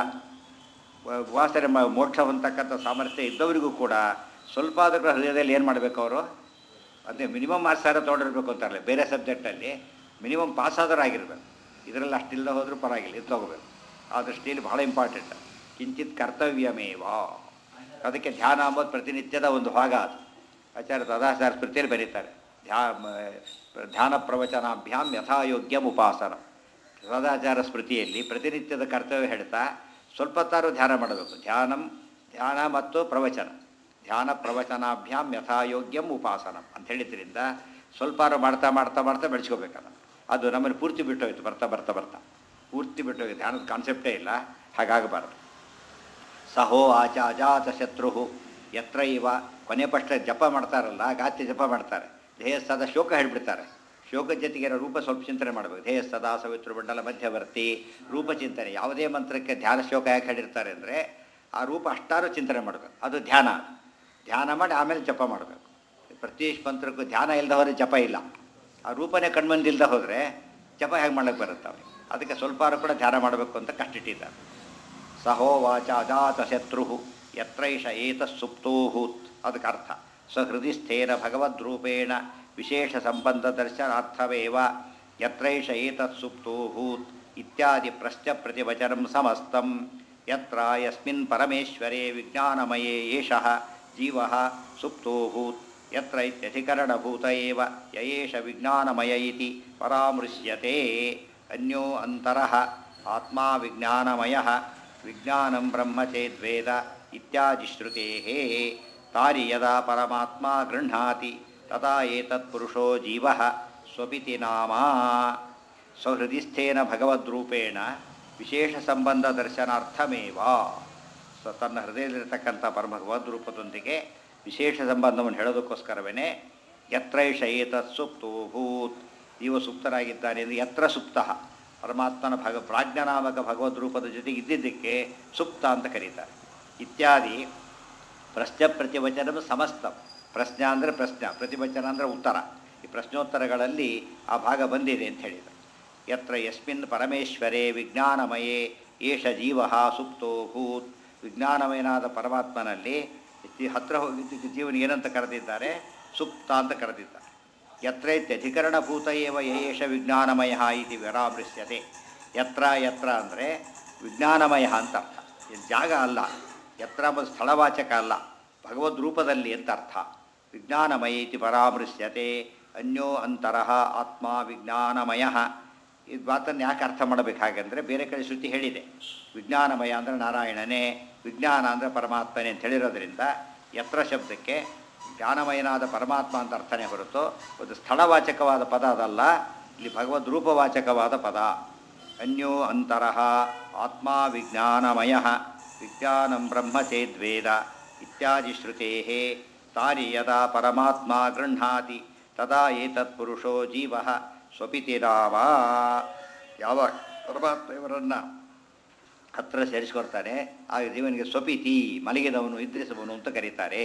ವ- ಉಪಾಸನೆ ಮ- ಮೋಕ್ಷ ಹೊಂದತಕ್ಕಂಥ ಸಾಮರ್ಥ್ಯ ಇದ್ದವರಿಗೂ ಕೂಡ ಸ್ವಲ್ಪ ಆದರೂ ಹೃದಯದಲ್ಲಿ ಏನು ಮಾಡಬೇಕು ಅವರು ಅದೇ ಮಿನಿಮಮ್ ಮಾರ್ಕ್ಸ್ ಸಾರ ತೊಗೊಂಡಿರ್ಬೇಕು ಅಂತಾರಲ್ಲ ಬೇರೆ ಸಬ್ಜೆಕ್ಟಲ್ಲಿ ಮಿನಿಮಮ್ ಪಾಸ್ ಆದರೂ ಆಗಿರ್ಬೇಕು ಇದರಲ್ಲಿ ಅಷ್ಟಿಲ್ಲದೆ ಹೋದರೂ ಪರವಾಗಿಲ್ಲ ಇದು ತೊಗೋಬೇಕು ಆ ದೃಷ್ಟಿಯಲ್ಲಿ ಬಹಳ ಇಂಪಾರ್ಟೆಂಟ್ ಕಿಂಚಿತ್ ಕರ್ತವ್ಯಮೇವ ಅದಕ್ಕೆ ಧ್ಯಾನ ಅಂಬೋದು ಪ್ರತಿನಿತ್ಯದ ಒಂದು ಭಾಗ ಅದು ಆಚಾರ್ಯ ಸದಾಚಾರ ಸ್ಮೃತಿಯಲ್ಲಿ ಬರೀತಾರೆ ಧ್ಯಾ ಮ- ಧ್ಯಾನ ಪ್ರವಚನಾಭ್ಯಾಂ ಯಥಾಯೋಗ್ಯಂ ಉಪಾಸನ ಸದಾಚಾರ ಸ್ಮೃತಿಯಲ್ಲಿ ಪ್ರತಿನಿತ್ಯದ ಕರ್ತವ್ಯ ಹೇಳ್ತಾ ಸ್ವಲ್ಪ ತಾರು ಧ್ಯಾನ ಮಾಡಬೇಕು ಧ್ಯಾನಂ ಧ್ಯಾನ ಮತ್ತು ಪ್ರವಚನ ಧ್ಯಾನ ಪ್ರವಚನಾಭ್ಯಾಂ ಯಥಾಯೋಗ್ಯಂ ಉಪಾಸನಂ ಅಂತ ಹೇಳಿದ್ರಿಂದ ಸ್ವಲ್ಪಾರು ಮಾಡ್ತಾ ಮಾಡ್ತಾ ಮಾಡ್ತಾ ಬೆಳೆಸ್ಕೋಬೇಕಲ್ಲ ಅದು ನಮ್ಮನ್ನು ಪೂರ್ತಿ ಬಿಟ್ಟೋಯ್ತು ಬರ್ತಾ ಬರ್ತಾ ಬರ್ತಾ ಪೂರ್ತಿ ಬಿಟ್ಟೋಯ್ತು ಧ್ಯಾನದ ಕಾನ್ಸೆಪ್ಟೇ ಇಲ್ಲ ಹಾಗಾಗಬಾರ್ದು ಸಹೋ ಆಚ ಅಜಾತ ಶತ್ರು ಯತ್ರ ಇವ ಕೊನೆ ಪಕ್ಷ ಜಪ ಮಾಡ್ತಾರಲ್ಲ ಗಾತ್ಯ ಜಪ ಮಾಡ್ತಾರೆ ಧ್ಯೇಯ ಸದಾ ಶೋಕ ಹೇಳ್ಬಿಡ್ತಾರೆ ಶೋಕದ ಜೊತೆಗೆ ಏನೋ ರೂಪ ಸ್ವಲ್ಪ ಚಿಂತನೆ ಮಾಡಬೇಕು ಧ್ಯೇಯ ಸದಾ ಸವಿತೃ ಮಂಡಲ ಮಧ್ಯವರ್ತಿ ರೂಪ ಚಿಂತನೆ ಯಾವುದೇ ಮಂತ್ರಕ್ಕೆ ಧ್ಯಾನ ಶೋಕ ಯಾಕೆ ಹೇಳಿರ್ತಾರೆ ಅಂದರೆ ಆ ರೂಪ ಅಷ್ಟಾರು ಚಿಂತನೆ ಮಾಡಬೇಕು ಅದು ಧ್ಯಾನ ಧ್ಯಾನ ಮಾಡಿ ಆಮೇಲೆ ಜಪ ಮಾಡಬೇಕು ಪ್ರತಿ ಮಂತ್ರಕ್ಕೂ ಧ್ಯಾನ ಇಲ್ಲದ ಹೋದರೆ ಜಪ ಇಲ್ಲ ಆ ರೂಪನೇ ಕಣ್ಮಂದಿಲ್ದ ಹೋದರೆ ಜಪ ಹೇಗೆ ಮಾಡಕ್ಕೆ ಬರುತ್ತೆ ಅವ್ರಿಗೆ ಅದಕ್ಕೆ ಸ್ವಲ್ಪಾರು ಕೂಡ ಧ್ಯಾನ ಮಾಡಬೇಕು ಅಂತ ಕಷ್ಟಿಟ್ಟಿದ್ದಾರೆ ಸಹೋವಾಚ ಅಜಾತ ಶತ್ರು ಯತ್ರೈಷ ಏತ ಸುಪ್ತೋಹೂತ್ ಅದಕ್ಕೆ ಅರ್ಥ ಸಹೃದಿಸ್ಥೇನ ಭಗವದ್ರೂಪೇಣ ವಿಶೇಷ ಸಂಬಂಧ ದರ್ಶನಾರ್ಥವೇವ ಯತ್ರೈಷ ಏತತ್ ಸುಪ್ತೋಹೂತ್ ಇತ್ಯಾದಿ ಪ್ರಶ್ನ ಪ್ರತಿವಚನಂ ಸಮಸ್ತಂ ಯತ್ರ ಯಸ್ಮಿನ್ ಪರಮೇಶ್ವರೇ ವಿಜ್ಞಾನಮಯೇ ಏಷಃ ಜೀವಃ ಸುಪ್ತೋಭೂತ್ ಯತ್ರ ಇತ್ಯಧಿಕರಣಭೂತ ಏವ ಯ ಏಷ ವಿಜ್ಞಾನಮಯ ಇತಿ ಪರಾಮೃಶ್ಯತೆ ಅನ್ಯೋ ಅಂತರಃ ಆತ್ಮಾ ವಿಜ್ಞಾನಮಯಃ ವಿಜ್ಞಾನಂ ಬ್ರಹ್ಮ ಚೇದ್ವೇದ ಇತ್ಯಾದಿ ಶ್ರುತೇಃ ತಾರಿ ಯದಾ ಪರಮಾತ್ಮ ಗೃಹ್ಣಾತಿ ತದಾ ಏತತ್ ಪುರುಷೋ ಜೀವಃ ಸ್ವಪಿತಿ ನಾಮ ಸೌಹೃದಿಸ್ಥೇನ ಭಗವದ್ರೂಪೇಣ ವಿಶೇಷ ಸಂಬಂಧ ದರ್ಶನಾರ್ಥಮೇವ ಸೊ ತನ್ನ ಹೃದಯದಲ್ಲಿರ್ತಕ್ಕಂಥ ಪರಮ ಭಗವದ್ರೂಪದೊಂದಿಗೆ ವಿಶೇಷ ಸಂಬಂಧವನ್ನು ಹೇಳೋದಕ್ಕೋಸ್ಕರವೇ ಯತ್ರೈಷ ಏತತ್ ಸುಪ್ತೋ ಭೂತ್ ಇವ ಸುಪ್ತರಾಗಿದ್ದಾನೆ ಎಂದು ಯತ್ರ ಸುಪ್ತ ಪರಮಾತ್ಮನ ಭಗ ಪ್ರಾಜ್ಞನಾಮಕ ಭಗವದ್ರೂಪದ ಜೊತೆಗೆ ಇದ್ದಿದ್ದಕ್ಕೆ ಸುಪ್ತ ಅಂತ ಕರೀತಾರೆ ಇತ್ಯಾದಿ ಪ್ರಶ್ನೆ ಪ್ರತಿವಚನ ಸಮಸ್ತ ಪ್ರಶ್ನೆ ಅಂದರೆ ಪ್ರಶ್ನೆ ಪ್ರತಿವಚನ ಅಂದರೆ ಉತ್ತರ ಈ ಪ್ರಶ್ನೋತ್ತರಗಳಲ್ಲಿ ಆ ಭಾಗ ಬಂದಿದೆ ಅಂತ ಹೇಳಿದರು ಯತ್ರ ಯಸ್ಮಿನ್ ಪರಮೇಶ್ವರೇ ವಿಜ್ಞಾನಮಯೇ ಏಷ ಜೀವ ಸುಪ್ತೋ ಭೂತ್ ವಿಜ್ಞಾನಮಯನಾದ ಪರಮಾತ್ಮನಲ್ಲಿ ಈ ಹತ್ರ ಹೋಗಿದ್ದಕ್ಕೆ ಜೀವನ ಏನಂತ ಕರೆದಿದ್ದಾರೆ ಸುಪ್ತ ಅಂತ ಕರೆದಿದ್ದಾರೆ ಯತ್ರೈತ್ಯಧಿಕರಣಭೂತ ಏವ ಯೇಷ ವಿಜ್ಞಾನಮಯ ಇತಿ ವಿರಾಮೃಶ್ಯತೆ ಯತ್ರ ಯತ್ರ ಅಂದರೆ ವಿಜ್ಞಾನಮಯ ಅಂತ ಅರ್ಥ ಇದು ಜಾಗ ಅಲ್ಲ ಯತ್ರ ಎಂಬುದು ಸ್ಥಳವಾಚಕ ಅಲ್ಲ ಭಗವದ್ ರೂಪದಲ್ಲಿ ಅಂತ ಅರ್ಥ ವಿಜ್ಞಾನಮಯ ಇತಿ ಪರಾಮೃಶ್ಯತೆ ಅನ್ಯೋ ಅಂತರಃ ಆತ್ಮ ವಿಜ್ಞಾನಮಯ ಇದು ಮಾತನ್ನು ಯಾಕೆ ಅರ್ಥ ಮಾಡಬೇಕು ಹಾಗೆಂದರೆ ಬೇರೆ ಕಡೆ ಶ್ರುತಿ ಹೇಳಿದೆ ವಿಜ್ಞಾನಮಯ ಅಂದರೆ ನಾರಾಯಣನೇ ವಿಜ್ಞಾನ ಅಂದರೆ ಪರಮಾತ್ಮನೇ ಅಂತ ಹೇಳಿರೋದ್ರಿಂದ ಯತ್ರ ಶಬ್ದಕ್ಕೆ ಜ್ಞಾನಮಯನಾದ ಪರಮಾತ್ಮ ಅಂತ ಅರ್ಥನೇ ಹೊರತು ಒಂದು ಸ್ಥಳವಾಚಕವಾದ ಪದ ಅದಲ್ಲ ಇಲ್ಲಿ ಭಗವದ್ ರೂಪವಾಚಕವಾದ ಪದ ಅನ್ಯೋ ಅಂತರಃ ಆತ್ಮ ವಿಜ್ಞಾನಮಯ ವಿಜ್ಞಾನಂ ಬ್ರಹ್ಮ ಚೇದ್ವೇದ ಇತ್ಯಾದಿ ಶ್ರುತೇ ತಾರಿ ಯದಾ ಪರಮಾತ್ಮ ಗೃಹ್ಣಾತಿ ತದಾ ಏತತ್ ಪುರುಷೋ ಜೀವ ಸ್ವಪಿತಿ ನಾಮ ಯಾವ ಪರಮಾತ್ಮ ಇವರನ್ನು ಹತ್ರ ಸೇರಿಸ್ಕೊಳ್ತಾನೆ ಆಗ ಜೀವನಿಗೆ ಸ್ವಪಿತಿ ಮಲಗಿದವನು ಇದ್ರಿಸುವನು ಅಂತ ಕರೀತಾರೆ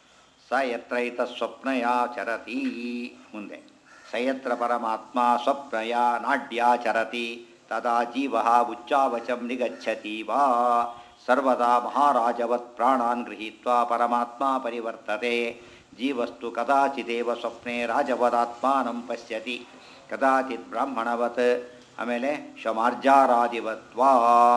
ಸ ಯತ್ರೈತ ಸ್ವಪ್ನಯಾಚರತಿ ಮುಂದೆ ಸ ಯತ್ರ ಪರಮಾತ್ಮ ಸ್ವಪ್ನಯ ನಾಡ್ಯಾಚರತಿ ತದಾ ಜೀವ ಉಚ್ಚಾವಚಂ ನಿಗಚ್ಚತಿ ವಾ ಸರ್ವದಾ ಮಹಾರಾಜವತ್ ಪ್ರಾಣಾನ್ ಗೃಹೀತ್ವಾ ಪರಮಾತ್ಮ ಪರಿವರ್ತತೆ ಜೀವಸ್ತು ಕದಾಚಿದೇವ ಸ್ವಪ್ನೆ ರಾಜವದಾತ್ಮಾನಂ ಪಶ್ಯತಿ ಕದಾಚಿತ್ ಬ್ರಾಹ್ಮಣವತ್ ಆಮೇಲೆ ಶಮಾರ್ಜಾರಾದಿವತ್ವಾ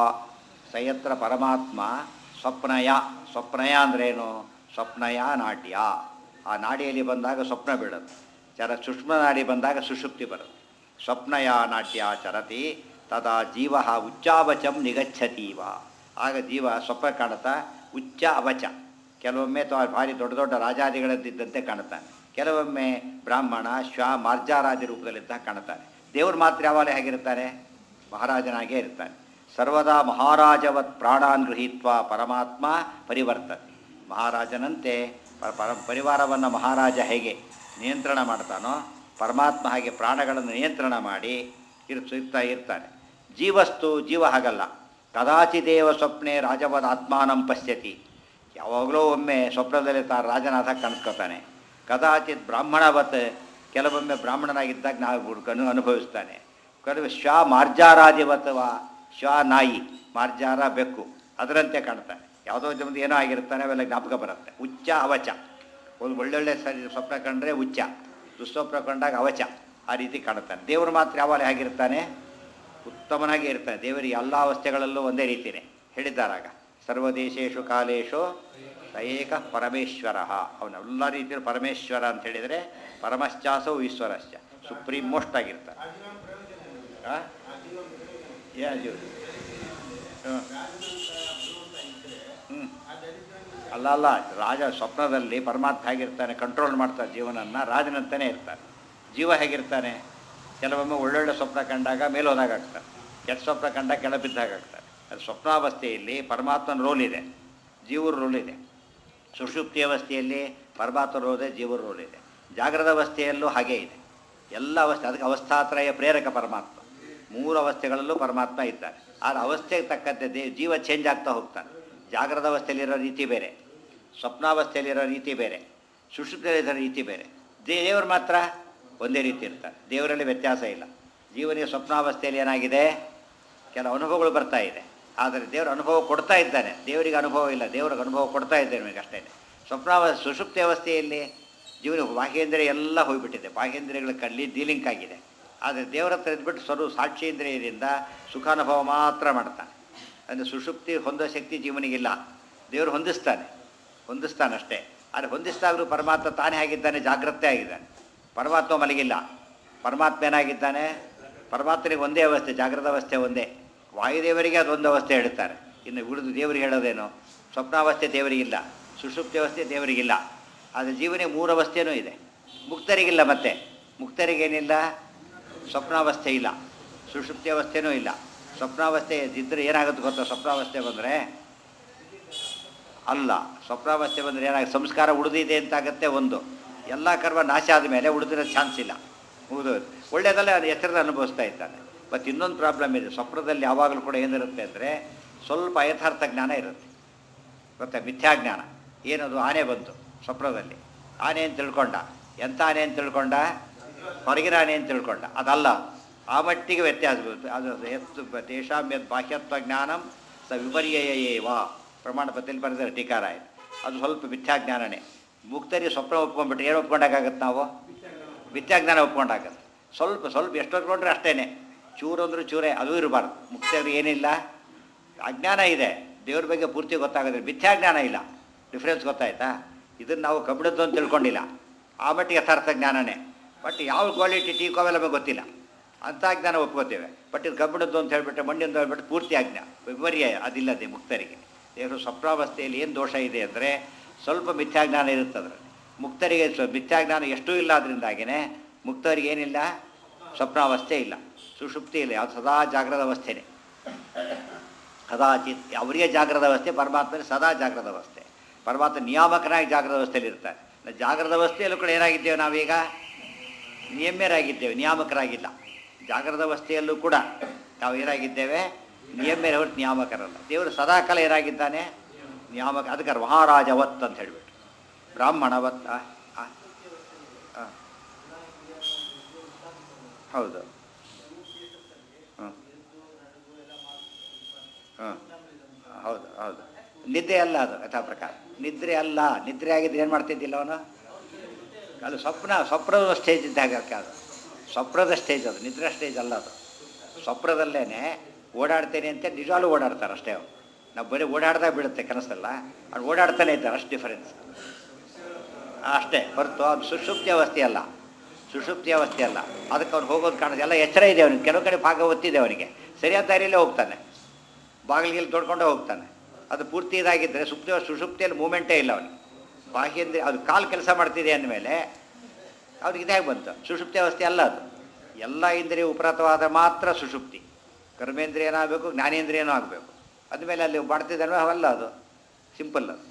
ಸಯತ್ರ ಪರಮಾತ್ಮ ಸ್ವಪ್ನಯ ಸ್ವಪ್ನಯ ಅಂದ್ರೇನು ಸ್ವಪ್ನಯ ನಾಟ್ಯ ಆ ನಾಡಿಯಲ್ಲಿ ಬಂದಾಗ ಸ್ವಪ್ನ ಬೀಳುತ್ತೆ ಚರ ಸುಷ್ಮ ನಾಡಿ ಬಂದಾಗ ಸುಷುಪ್ತಿ ಬರುತ್ತೆ ಸ್ವಪ್ನಯ ನಾಟ್ಯ ಚರತಿ ತದಾ ಜೀವ ಉಚ್ಚಾವಚಂ ನಿಗಚ್ಚತೀವ ಆಗ ಜೀವ ಸ್ವಪ್ನ ಕಾಣುತ್ತಾ ಉಚ್ಚ ಅವಚ ಕೆಲವೊಮ್ಮೆ ತ ಭಾರಿ ದೊಡ್ಡ ದೊಡ್ಡ ರಾಜಾದಿಗಳದ್ದಿದ್ದಂತೆ ಕಾಣುತ್ತಾನೆ ಕೆಲವೊಮ್ಮೆ ಬ್ರಾಹ್ಮಣ ಶ್ವ ಮಾರ್ಜಾರಾದಿ ರೂಪದಲ್ಲಿದ್ದ ಕಾಣುತ್ತಾನೆ ದೇವರು ಮಾತ್ರ ಯಾವಾಗಲೇ ಹೇಗಿರ್ತಾನೆ ಮಹಾರಾಜನಾಗೇ ಇರ್ತಾನೆ ಸರ್ವದಾ ಮಹಾರಾಜವತ್ ಪ್ರಾಣಾನ್ ಗೃಹೀತ್ವ ಪರಮಾತ್ಮ ಪರಿವರ್ತತೆ ಮಹಾರಾಜನಂತೆ ಪ- ಪರ ಪರಿವಾರವನ್ನು ಮಹಾರಾಜ ಹೇಗೆ ನಿಯಂತ್ರಣ ಮಾಡ್ತಾನೋ ಪರಮಾತ್ಮ ಹಾಗೆ ಪ್ರಾಣಗಳನ್ನು ನಿಯಂತ್ರಣ ಮಾಡಿ ಇರ್ತ ಇರ್ತಾ ಇರ್ತಾನೆ ಜೀವಸ್ತು ಜೀವ ಹಾಗಲ್ಲ ಕದಾಚಿದೇವ ಸ್ವಪ್ನೆ ರಾಜವದ ಆತ್ಮಾನಂ ಪಶ್ಯತಿ ಯಾವಾಗಲೂ ಒಮ್ಮೆ ಸ್ವಪ್ನದಲ್ಲಿ ತಾ ರಾಜನಾಥ ಕಾಣಿಸ್ಕೊತಾನೆ ಕದಾಚಿತ್ ಬ್ರಾಹ್ಮಣವತ್ ಕೆಲವೊಮ್ಮೆ ಬ್ರಾಹ್ಮಣನಾಗಿದ್ದಾಗ ನಾವು ಅನು ಅನುಭವಿಸ್ತಾನೆ ಕೆಲವು ಶ್ವ ಮಾರ್ಜಾರಾದಿವತ್ವ ಶ್ವ ನಾಯಿ ಮಾರ್ಜಾರ ಬೆಕ್ಕು ಅದರಂತೆ ಕಾಣ್ತಾನೆ ಯಾವುದೋ ಒಂದು ಏನೋ ಆಗಿರ್ತಾನೆ ಅವೆಲ್ಲ ಜ್ಞಾಪಕ ಬರುತ್ತೆ ಉಚ್ಚ ಅವಚ ಒಂದು ಒಳ್ಳೊಳ್ಳೆ ಸರಿ ಸ್ವಪ್ನ ಕಂಡ್ರೆ ಉಚ್ಚ ದುಸ್ವಪ್ನ ಕಂಡಾಗ ಅವಚ ಆ ರೀತಿ ಕಾಣುತ್ತಾನೆ ದೇವರು ಮಾತ್ರ ಯಾವಾಗ ಹೇಗಿರ್ತಾನೆ ಉತ್ತಮನಾಗಿ ಇರ್ತಾನೆ ದೇವರಿಗೆ ಎಲ್ಲ ಅವಸ್ಥೆಗಳಲ್ಲೂ ಒಂದೇ ರೀತಿಯೇ ಹೇಳಿದ್ದಾರಾಗ ಸರ್ವದೇಶೇಶು ಕಾಲೇಶು ಏಕ ಪರಮೇಶ್ವರ ಅವನೆಲ್ಲ ರೀತಿಯಲ್ಲಿ ಪರಮೇಶ್ವರ ಅಂತ ಹೇಳಿದರೆ ಪರಮಶ್ಚಾಸವು ಈಶ್ವರಶ್ಚ ಸುಪ್ರೀಂ ಮೋಸ್ಟ್ ಆಗಿರ್ತಾನೆ ಆ? ಏ ಅಜ್ಜು ಹ್ಞೂ ಹ್ಞೂ ಅಲ್ಲ ಅಲ್ಲ ರಾಜ ಸ್ವಪ್ನದಲ್ಲಿ ಪರಮಾತ್ಮ ಹೇಗಿರ್ತಾನೆ ಕಂಟ್ರೋಲ್ ಮಾಡ್ತಾರೆ ಜೀವನನ್ನು ರಾಜನಂತನೇ ಇರ್ತಾನೆ ಜೀವ ಹೇಗಿರ್ತಾನೆ ಕೆಲವೊಮ್ಮೆ ಒಳ್ಳೊಳ್ಳೆ ಸ್ವಪ್ನ ಕಂಡಾಗ ಮೇಲೋದಾಗ ಆಗ್ತಾರೆ ಕೆಟ್ಟ ಸ್ವಪ್ನ ಕಂಡಾಗ ಕೆಳ ಬಿದ್ದಾಗ ಆಗ್ತಾರೆ ಅದು ಸ್ವಪ್ನಾವಸ್ಥೆಯಲ್ಲಿ ಪರಮಾತ್ಮನ ರೋಲ್ ಇದೆ ಜೀವರ ರೋಲ್ ಇದೆ ಸುಷುಪ್ತಿ ಅವಸ್ಥೆಯಲ್ಲಿ ಪರಮಾತ್ಮ ರೋಲ್ ಇದೆ ಜೀವರ ರೋಲ್ ಇದೆ ಜಾಗ್ರದ ಅವಸ್ಥೆಯಲ್ಲೂ ಹಾಗೇ ಇದೆ ಎಲ್ಲ ಅವಸ್ಥೆ ಅದಕ್ಕೆ ಅವಸ್ಥಾತ್ರಯ ಪ್ರೇರಕ ಪರಮಾತ್ಮ ಮೂರು ಅವಸ್ಥೆಗಳಲ್ಲೂ ಪರಮಾತ್ಮ ಇದ್ದಾನೆ ಆದರೆ ಅವಸ್ಥೆಗೆ ತಕ್ಕಂತೆ ದೇ ಜೀವ ಚೇಂಜ್ ಆಗ್ತಾ ಹೋಗ್ತಾನೆ ಜಾಗ್ರದ ಅವಸ್ಥೆಯಲ್ಲಿರೋ ರೀತಿ ಬೇರೆ ಸ್ವಪ್ನಾವಸ್ಥೆಯಲ್ಲಿರೋ ರೀತಿ ಬೇರೆ ಸುಷುಪ್ತಿಯಲ್ಲಿರೋ ರೀತಿ ಬೇರೆ ದೇವರು ಮಾತ್ರ ಒಂದೇ ರೀತಿ ಇರ್ತಾರೆ ದೇವರಲ್ಲಿ ವ್ಯತ್ಯಾಸ ಇಲ್ಲ ಜೀವನಿಗೆ ಸ್ವಪ್ನಾವಸ್ಥೆಯಲ್ಲಿ ಏನಾಗಿದೆ ಕೆಲವು ಅನುಭವಗಳು ಬರ್ತಾ ಇದೆ ಆದರೆ ದೇವರ ಅನುಭವ ಕೊಡ್ತಾ ಇದ್ದಾನೆ ದೇವರಿಗೆ ಅನುಭವ ಇಲ್ಲ ದೇವ್ರಿಗೆ ಅನುಭವ ಕೊಡ್ತಾ ಇದ್ದೇನೆ ನಿಮಗೆ ಅಷ್ಟೇ ಸ್ವಪ್ನಾವ ಸುಷುಪ್ತಿ ಅವಸ್ಥೆಯಲ್ಲಿ ಜೀವನ ಬಾಹ್ಯೇಂದ್ರಿಯ ಎಲ್ಲ ಹೋಗಿಬಿಟ್ಟಿದೆ ಬಾಹ್ಯೇಂದ್ರಿಯಗಳ ಕಲ್ಲಿ ಡೀಲಿಂಕ್ ಆಗಿದೆ ಆದರೆ ದೇವರ ಹತ್ರ ಇದ್ಬಿಟ್ಟು ಸ್ವರೂ ಸಾಕ್ಷೀಂದ್ರಿಯದಿಂದ ಸುಖಾನುಭವ ಮಾತ್ರ ಮಾಡ್ತಾನೆ ಅಂದರೆ ಸುಷುಪ್ತಿ ಹೊಂದೋ ಶಕ್ತಿ ಜೀವನಿಗಿಲ್ಲ ದೇವರು ಹೊಂದಿಸ್ತಾನೆ ಹೊಂದಿಸ್ತಾನಷ್ಟೇ ಆದರೆ ಹೊಂದಿಸ್ದಾಗಲೂ ಪರಮಾತ್ಮ ತಾನೇ ಆಗಿದ್ದಾನೆ ಜಾಗ್ರತೆ ಆಗಿದ್ದಾನೆ ಪರಮಾತ್ಮ ಮಲಗಿಲ್ಲ ಪರಮಾತ್ಮ ಏನಾಗಿದ್ದಾನೆ ಪರಮಾತ್ಮನಿಗೆ ಒಂದೇ ಅವಸ್ಥೆ ಜಾಗೃತ ಅವಸ್ಥೆ ಒಂದೇ ವಾಯುದೇವರಿಗೆ ಅದೊಂದು ಅವಸ್ಥೆ ಹೇಳ್ತಾರೆ ಇನ್ನು ಉಳಿದು ದೇವರಿಗೆ ಹೇಳೋದೇನು ಸ್ವಪ್ನಾವಸ್ಥೆ ದೇವರಿಗಿಲ್ಲ ಸುಷುಪ್ತಿ ಅವಸ್ಥೆ ದೇವರಿಗಿಲ್ಲ ಆದರೆ ಜೀವನಿಗೆ ಮೂರು ಅವಸ್ಥೆನೂ ಇದೆ ಮುಕ್ತರಿಗಿಲ್ಲ ಮತ್ತೆ ಮುಕ್ತರಿಗೇನಿಲ್ಲ ಸ್ವಪ್ನಾವಸ್ಥೆ ಇಲ್ಲ ಸುಷುಪ್ತಿ ಅವಸ್ಥೆನೂ ಇಲ್ಲ ಸ್ವಪ್ನಾವಸ್ಥೆ ಇದ್ದರೆ ಏನಾಗುತ್ತೆ ಗೊತ್ತಾ ಸ್ವಪ್ನಾವಸ್ಥೆ ಬಂದರೆ ಅಲ್ಲ ಸ್ವಪ್ನಾವಸ್ಥೆ ಬಂದರೆ ಏನಾಗುತ್ತೆ ಸಂಸ್ಕಾರ ಉಳಿದಿದೆ ಅಂತಾಗತ್ತೆ ಒಂದು ಎಲ್ಲ ಕರ್ಮ ನಾಶ ಆದಮೇಲೆ ಉಳಿದಿರೋ ಚಾನ್ಸ್ ಇಲ್ಲ ಮುಗಿದು ಒಳ್ಳೆಯದಲ್ಲ ಎಚ್ಚರದ ಅನುಭವಿಸ್ತಾ ಇದ್ದಾನೆ ಮತ್ತು ಇನ್ನೊಂದು ಪ್ರಾಬ್ಲಮ್ ಇದೆ ಸ್ವಪ್ನದಲ್ಲಿ ಯಾವಾಗಲೂ ಕೂಡ ಏನಿರುತ್ತೆ ಅಂದರೆ ಸ್ವಲ್ಪ ಯಥಾರ್ಥ ಜ್ಞಾನ ಇರುತ್ತೆ ಗೊತ್ತಾ ಮಿಥ್ಯಾಜ್ಞಾನ ಏನದು ಆನೆ ಬಂತು ಸ್ವಪ್ನದಲ್ಲಿ ಆನೆ ಅಂತ ತಿಳ್ಕೊಂಡ ಎಂಥ ಆನೆ ಅಂತ ತಿಳ್ಕೊಂಡ ಹೊರಗಿನ ಆನೆ ಅಂತ ತಿಳ್ಕೊಂಡ ಅದಲ್ಲ ಆ ಮಟ್ಟಿಗೆ ವ್ಯತ್ಯಾಸ ಬರುತ್ತೆ ಅದು ಎತ್ತು ತೇಷಾಂ ಯದ್ ಬಾಹ್ಯತ್ವ ಜ್ಞಾನಂ ಸ ವಿಪರ್ಯಯೇವ ಪ್ರಮಾಣ ಪತ್ರದಲ್ಲಿ ಬರೆದಿದ್ದಾರೆ ಟೀಕಾರಾಯ ಅದು ಸ್ವಲ್ಪ ಮಿಥ್ಯಾಜ್ಞಾನನೇ ಮುಕ್ತರಿ ಸ್ವಪ್ನ ಒಪ್ಕೊಂಡ್ಬಿಟ್ಟು ಏನು ಒಪ್ಕೊಂಡಾಗತ್ತೆ ನಾವು ಮಿಥ್ಯಾಜ್ಞಾನ ಒಪ್ಕೊಂಡಾಗತ್ತೆ ಸ್ವಲ್ಪ ಸ್ವಲ್ಪ ಎಷ್ಟು ಒಪ್ಕೊಂಡ್ರೆ ಅಷ್ಟೇ ಚೂರು ಅಂದ್ರೆ ಚೂರೇ ಅದು ಇರಬಾರ್ದು ಮುಕ್ತರಿಗೆ ಏನಿಲ್ಲ ಅಜ್ಞಾನ ಇದೆ ದೇವ್ರ ಬಗ್ಗೆ ಪೂರ್ತಿ ಗೊತ್ತಾಗೋದ್ರೆ ಮಿಥ್ಯಾಜ್ಞಾನ ಇಲ್ಲ ಡಿಫ್ರೆನ್ಸ್ ಗೊತ್ತಾಯ್ತಾ ಇದನ್ನು ನಾವು ಕಬ್ಬಿಣದ್ದು ಅಂತ ತಿಳ್ಕೊಂಡಿಲ್ಲ ಆ ಮಟ್ಟಿಗೆ ಯಥಾರ್ಥ ಜ್ಞಾನನೇ ಬಟ್ ಯಾವ ಕ್ವಾಲಿಟಿ ಟೀ ಕಾವೆಲ್ಲ ನಮಗೆ ಗೊತ್ತಿಲ್ಲ ಅಂಥ ಜ್ಞಾನ ಒಪ್ಕೋತೇವೆ ಬಟ್ ಇದು ಕಬ್ಬಿಣದ್ದು ಅಂತ ಹೇಳ್ಬಿಟ್ಟು ಮಣ್ಣಿಂದ ಹೇಳ್ಬಿಟ್ಟು ಪೂರ್ತಿ ಅಜ್ಞಾನ ವಿಪರ್ಯ ಅದಿಲ್ಲದೆ ಮುಕ್ತರಿಗೆ ದೇವರು ಸ್ವಪ್ನಾವಸ್ಥೆಯಲ್ಲಿ ಏನು ದೋಷ ಇದೆ ಅಂದರೆ ಸ್ವಲ್ಪ ಮಿಥ್ಯಾಜ್ಞಾನ ಇರುತ್ತೆ ಅದರಲ್ಲಿ ಮುಕ್ತರಿಗೆ ಸ್ವ ಮಿಥ್ಯಾಜ್ಞಾನ ಎಷ್ಟೂ ಇಲ್ಲ ಅದರಿಂದಾಗಿಯೇ ಮುಕ್ತರಿಗೆ ಏನಿಲ್ಲ ಸ್ವಪ್ನಾವಸ್ಥೆ ಇಲ್ಲ ಸುಷುಪ್ತಿ ಇಲ್ಲ ಯಾವುದು ಸದಾ ಜಾಗ್ರದ ಅವಸ್ಥೆನೇ ಕದಾಚಿತ್ ಅವರಿಗೆ ಜಾಗ್ರದ ಅವಸ್ಥೆ ಪರಮಾತ್ಮನಿಗೆ ಸದಾ ಜಾಗ್ರದ ಅವಸ್ಥೆ ಪರಮಾತ್ಮ ನಿಯಾಮಕನಾಗಿ ಜಾಗ್ರದ ಅವಸ್ಥೆಯಲ್ಲಿ ಇರ್ತಾರೆ ನಾವು ಜಾಗ್ರದ ಅವಸ್ಥೆಯಲ್ಲೂ ಕೂಡ ಏನಾಗಿದ್ದೇವೆ ನಾವೀಗ ನಿಯಮ್ಯರಾಗಿದ್ದೇವೆ ನಿಯಾಮಕರಾಗಿಲ್ಲ ಜಾಗ್ರದ ಅವಸ್ಥೆಯಲ್ಲೂ ಕೂಡ ನಾವು ಏನಾಗಿದ್ದೇವೆ ನಿಯಮ್ಯರ ಹೊರತು ನಿಯಾಮಕರಲ್ಲ ದೇವರು ಸದಾಕಾಲ ಏನಾಗಿದ್ದಾನೆ ನಿಯಾಮಕ ಅದಕ್ಕೆ ಮಹಾರಾಜವತ್ ಅಂತ ಹೇಳಿಬಿಟ್ಟು ಬ್ರಾಹ್ಮಣವತ್ ಆ, ಆ, ಆ. ಹೌದು ಹಾಂ ಹಾಂ ಹೌದು ಹೌದು ನಿದ್ದೆ ಅಲ್ಲ ಅದು ಯಥಾ ಪ್ರಕಾರ ನಿದ್ರೆ ಅಲ್ಲ ನಿದ್ರೆ ಆಗಿದ್ರೆ ಏನು ಮಾಡ್ತಿದ್ದಿಲ್ಲ ಅವನು ಅದು ಸ್ವಪ್ನ ಸ್ವಪ್ನದ ಸ್ಟೇಜ್ ಇದ್ದಾಗ ಅದು ಸ್ವಪ್ನದ ಸ್ಟೇಜ್ ಅದು ನಿದ್ರೆ ಸ್ಟೇಜ್ ಅಲ್ಲ ಅದು ಸ್ವಪ್ನದಲ್ಲೇ ಓಡಾಡ್ತೇನೆ ಅಂತ ನಿಜವಾಗ್ಲೂ ಓಡಾಡ್ತಾರೆ ಅಷ್ಟೇ ಅವ್ರು ನಾವು ಬರೀ ಓಡಾಡ್ದಾಗ ಬೀಳುತ್ತೆ ಕನಸಲ್ಲ ಅವ್ರು ಓಡಾಡ್ತಾನೆ ಇದ್ದಾರೆ ಅಷ್ಟು ಡಿಫರೆನ್ಸ್ ಅಷ್ಟೇ ಹೊರತು ಅದು ಸುಷುಪ್ತಿ ಅವಸ್ಥೆ ಅಲ್ಲ ಸುಷುಪ್ತಿ ಅವಸ್ಥೆ ಅಲ್ಲ ಅದಕ್ಕೆ ಅವ್ನು ಹೋಗೋದು ಕಾಣೋದು ಎಲ್ಲ ಎಚ್ಚರ ಇದೆ ಅವನಿಗೆ ಕೆಲವು ಕಡೆ ಭಾಗ ಒತ್ತಿದೆ ಅವನಿಗೆ ಸರಿಯಾದ ದಾರಿಯಲ್ಲೇ ಹೋಗ್ತಾನೆ ಬಾಗಿಲಿಗೆ ತೊಡ್ಕೊಂಡೇ ಹೋಗ್ತಾನೆ ಅದು ಪೂರ್ತಿ ಇದಾಗಿದ್ದರೆ ಸುಪ್ತಿ ಸುಷುಪ್ತಿಯಲ್ಲಿ ಮೂಮೆಂಟೇ ಇಲ್ಲ ಅವನಿಗೆ ಬಾಹ್ಯಂದ್ರೆ ಅದು ಕಾಲು ಕೆಲಸ ಮಾಡ್ತಿದೆ ಅಂದಮೇಲೆ ಅವ್ರಿಗೆ ಇದಾಗಿ ಬಂತು ಸುಷುಪ್ತಿ ಅವಸ್ಥೆ ಅಲ್ಲ ಅದು ಎಲ್ಲ ಇಂದ್ರಿಯ ಉಪರತವಾದ ಮಾತ್ರ ಸುಷುಪ್ತಿ ಕರ್ಮೇಂದ್ರಿಯ ಏನಾಗಬೇಕು ಜ್ಞಾನೇಂದ್ರಿಯನೂ ಆಗಬೇಕು ಅದ್ಮೇಲೆ ಅಲ್ಲಿ ಮಾಡ್ತಿದ್ದಾನೋ ಅವಲ್ಲ ಅದು ಸಿಂಪಲ್ ಅದು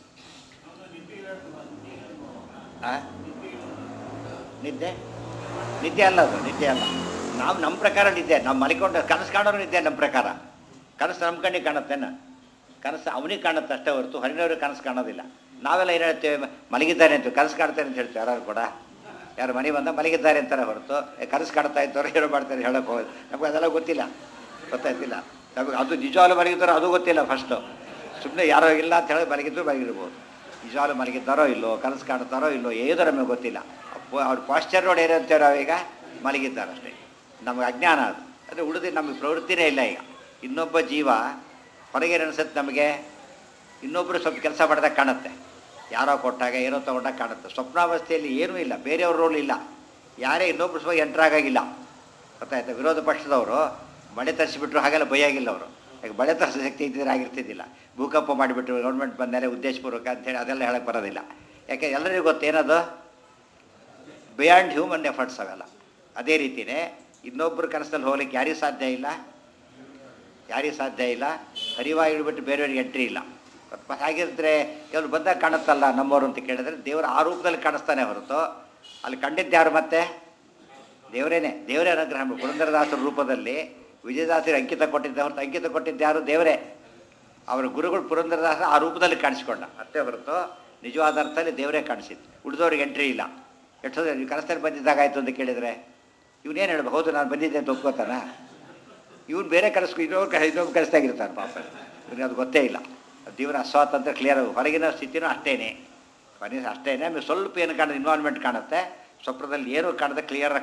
ಆ? ನಿದ್ದೆ ನಿದ್ದೆ ಅಲ್ಲ ಅದು ನಿದ್ದೆ ಅಲ್ಲ ನಾವು ನಮ್ಮ ಪ್ರಕಾರ ನಿದ್ದೆ ನಾವು ಮಲಿಕೊಂಡು ಕನಸು ಕಾಣೋರು ನಿದ್ದೆ ನಮ್ಮ ಪ್ರಕಾರ ಕನಸು ನಮ್ಮ ಕಣ್ಣಿಗೆ ಕಾಣುತ್ತೇನ ಕನಸು ಅವನಿಗೆ ಕಾಣುತ್ತೆ ಅಷ್ಟೇ ಹೊರತು ಹರಿನವ್ರಿಗೆ ಕನಸು ಕಾಣೋದಿಲ್ಲ ನಾವೆಲ್ಲ ಏನು ಹೇಳ್ತೇವೆ ಮಲಗಿದ್ದಾರೆ ಅಂತೀವಿ ಕನಸು ಕಾಣ್ತಾರೆ ಅಂತ ಹೇಳ್ತೇವೆ ಯಾರು ಕೂಡ ಯಾರು ಮನೆ ಬಂದ ಮಲಗಿದ್ದಾರೆ ಅಂತಾರೆ ಹೊರತು ಏ, ಕನಸು ಕಾಣ್ತಾ ಇದ್ದವ್ರು ಏನೋ ಮಾಡ್ತಾರೆ ಹೇಳೋಕೆ ಹೋಗೋದು ನಮಗೆ ಅದೆಲ್ಲ ಗೊತ್ತಿಲ್ಲ ಗೊತ್ತಾಯ್ತಿಲ್ಲ ನಮಗೆ ಅದು ನಿಜವಾಗ್ಲೂ ಮಲಗಿದ್ದಾರೋ ಅದು ಗೊತ್ತಿಲ್ಲ ಫಸ್ಟು ಸುಮ್ಮನೆ ಯಾರೋ ಇಲ್ಲ ಅಂತ ಹೇಳಿ ಮಲಗಿದ್ರು ಮಲಗಿರ್ಬೋದು ನಿಜವಾಗ್ಲೂ ಮಲಗಿದ್ದಾರೋ ಇಲ್ಲೋ ಕನಸು ಕಾಣ್ತಾರೋ ಇಲ್ಲೋ ಏನೋ ನಮಗೆ ಗೊತ್ತಿಲ್ಲ ಅಪ್ಪ- ಅವ್ರ ಪಾಶ್ಚರ್ ನೋಡಿ ಏನಂತೇವೆ ನಾವೀಗ ಮಲಗಿದ್ದಾರೆ ಅಷ್ಟೇ ನಮಗೆ ಅಜ್ಞಾನ ಅದು ಅಂದರೆ ಉಳಿದು ನಮಗೆ ಪ್ರವೃತ್ತಿನೇ ಇಲ್ಲ ಈಗ ಇನ್ನೊಬ್ಬ ಜೀವ ಹೊರಗೆ ಅನಿಸುತ್ತೆ ನಮಗೆ ಇನ್ನೊಬ್ಬರು ಸ್ವಲ್ಪ ಕೆಲಸ ಮಾಡಿದಾಗ ಕಾಣುತ್ತೆ ಯಾರೋ ಕೊಟ್ಟಾಗ ಏನೋ ತೊಗೊಂಡಾಗ ಕಾಣುತ್ತೆ ಸ್ವಪ್ನಾವಸ್ಥೆಯಲ್ಲಿ ಏನೂ ಇಲ್ಲ ಬೇರೆಯವ್ರ ರೋಲ್ ಇಲ್ಲ ಯಾರೇ ಇನ್ನೊಬ್ರು ಸ್ವಲ್ಪ ಎಂಟ್ರ್ ಆಗಾಗಿಲ್ಲ ಗೊತ್ತಾಯ್ತಾ ವಿರೋಧ ಪಕ್ಷದವರು ಮಳೆ ತರಿಸಿಬಿಟ್ರು ಹಾಗೆಲ್ಲ ಬೈಯಾಗಿಲ್ಲ ಅವರು ಈಗ ಮಳೆ ತರಿಸೋ ಶಕ್ತಿ ಇದ್ದಿದ್ರೆ ಆಗಿರ್ತಿದ್ದಿಲ್ಲ ಭೂಕಂಪ ಮಾಡಿಬಿಟ್ರು ಗೌರ್ಮೆಂಟ್ ಬಂದರೆ ಉದ್ದೇಶಪೂರ್ವಕ ಅಂತೇಳಿ ಅದೆಲ್ಲ ಹೇಳಕ್ಕೆ ಬರೋದಿಲ್ಲ ಯಾಕೆ ಎಲ್ಲರಿಗೂ ಗೊತ್ತೇನದು ಬಿಯಾಂಡ್ ಹ್ಯೂಮನ್ ಎಫರ್ಟ್ಸ್ ಅವೆಲ್ಲ ಅದೇ ರೀತಿಯೇ ಇನ್ನೊಬ್ಬರ ಕನಸಲ್ಲಿ ಹೋಗ್ಲಿಕ್ಕೆ ಯಾರಿಗೂ ಸಾಧ್ಯ ಇಲ್ಲ ಯಾರಿಗೂ ಸಾಧ್ಯ ಇಲ್ಲ ಹರಿವಾಗಿ ಹಿಡ್ಬಿಟ್ಟು ಬೇರೆಯವ್ರಿಗೆ ಎಂಟ್ರಿ ಇಲ್ಲ ಮತ್ತು ಹಾಗಿದ್ರೆ ಕೆಲವರು ಬಂದಾಗ ಕಾಣುತ್ತಲ್ಲ ನಮ್ಮವರು ಅಂತ ಕೇಳಿದ್ರೆ ದೇವರ ಆ ರೂಪದಲ್ಲಿ ಕಾಣಿಸ್ತಾನೆ ಹೊರತು ಅಲ್ಲಿ ಕಂಡಿದ್ದು ಯಾರು ಮತ್ತೆ ದೇವರೇನೆ ದೇವರೇ ಅನುಗ್ರಹ ಮಾಡಿ ಪುರಂದರದಾಸರ ರೂಪದಲ್ಲಿ ವಿಜಯದಾಸರಿಗೆ ಅಂಕಿತ ಕೊಟ್ಟಿದ್ದ ಹೊರತು ಅಂಕಿತ ಕೊಟ್ಟಿದ್ದು ಯಾರು ದೇವರೇ ಅವರ ಗುರುಗಳು ಪುರಂದರದಾಸ ಆ ರೂಪದಲ್ಲಿ ಕಾಣಿಸ್ಕೊಂಡ ಅಷ್ಟೇ ಹೊರತು ನಿಜವಾದ ಅರ್ಥದಲ್ಲಿ ದೇವರೇ ಕಾಣಿಸಿದ್ದು ಉಳಿದವ್ರಿಗೆ ಎಂಟ್ರಿ ಇಲ್ಲ ಎಷ್ಟು ನೀವು ಕನಸಲ್ಲಿ ಬಂದಿದ್ದಾಗಾಯ್ತು ಅಂತ ಕೇಳಿದರೆ ಇವನೇನು ಹೇಳ್ಬೇಕು ಹೌದು ನಾನು ಬಂದಿದ್ದೆ ಅಂತ ಒಪ್ಕೋತಾನ ಇವ್ನು ಬೇರೆ ಕನಸು ಇನ್ನೊಬ್ರು ಕ ಇನ್ನೊಬ್ರು ಕನಸ್ದಾಗಿರ್ತಾನೆ ಪಾಪ ಇವ್ನಿಗೆ ಅದು ಗೊತ್ತೇ ಇಲ್ಲ ಜೀವನ ಅಸ್ವಾತಂತ್ರ್ಯ ಕ್ಲಿಯರ್ ಹೊರಗಿನ ಸ್ಥಿತಿನೂ ಅಷ್ಟೇನೆ ಕೊನೆ ಅಷ್ಟೇನೆ ಆಮೇಲೆ ಸ್ವಲ್ಪ ಏನು ಕಾಣುತ್ತೆ ಇನ್ವಾಲ್ವ್ಮೆಂಟ್ ಕಾಣುತ್ತೆ ಸ್ವಪ್ನದಲ್ಲಿ ಏನೂ ಕಾಣದೆ ಕ್ಲಿಯರಾಗಿ ಕಾಣುತ್ತೆ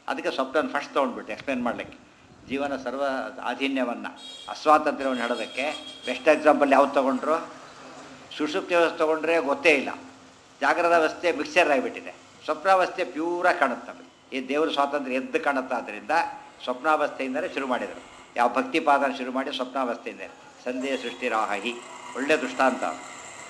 ಅದಕ್ಕೆ ಸ್ವಪ್ನ ಫಸ್ಟ್ ತೊಗೊಂಡ್ಬಿಟ್ಟು ಎಕ್ಸ್ಪ್ಲೇನ್ ಮಾಡಲಿಕ್ಕೆ ಜೀವನ ಸರ್ವ ಆಧೀನ್ಯವನ್ನು ಅಸ್ವಾತಂತ್ರ್ಯವನ್ನು ಹೇಳೋದಕ್ಕೆ ಬೆಸ್ಟ್ ಎಕ್ಸಾಂಪಲ್ ಯಾವ್ದು ತೊಗೊಂಡ್ರು ಸುಷುಪ್ತಿ ವ್ಯವಸ್ಥೆ ತೊಗೊಂಡ್ರೆ ಗೊತ್ತೇ ಇಲ್ಲ ಜಾಗ್ರದ ಅವಸ್ಥೆ ಮಿಕ್ಸರ್ ಆಗಿಬಿಟ್ಟಿದೆ ಸ್ವಪ್ನಾವಸ್ಥೆ ಪ್ಯೂರಾಗಿ ಕಾಣುತ್ತೆ ನಮಗೆ ಈ ದೇವರ ಸ್ವಾತಂತ್ರ್ಯ ಎದ್ದು ಕಾಣುತ್ತೆ ಆದ್ದರಿಂದ ಸ್ವಪ್ನಾವಸ್ಥೆಯಿಂದಲೇ ಶುರು ಮಾಡಿದರು ಯಾವ ಭಕ್ತಿ ಪಾದನ ಶುರು ಮಾಡಿ ಸ್ವಪ್ನಾವಸ್ಥೆಯಿಂದ ಸಂದೇಹ ಸೃಷ್ಟಿ ರಾಹಿ ಒಳ್ಳೆ ದೃಷ್ಟಾಂತ ಅದು.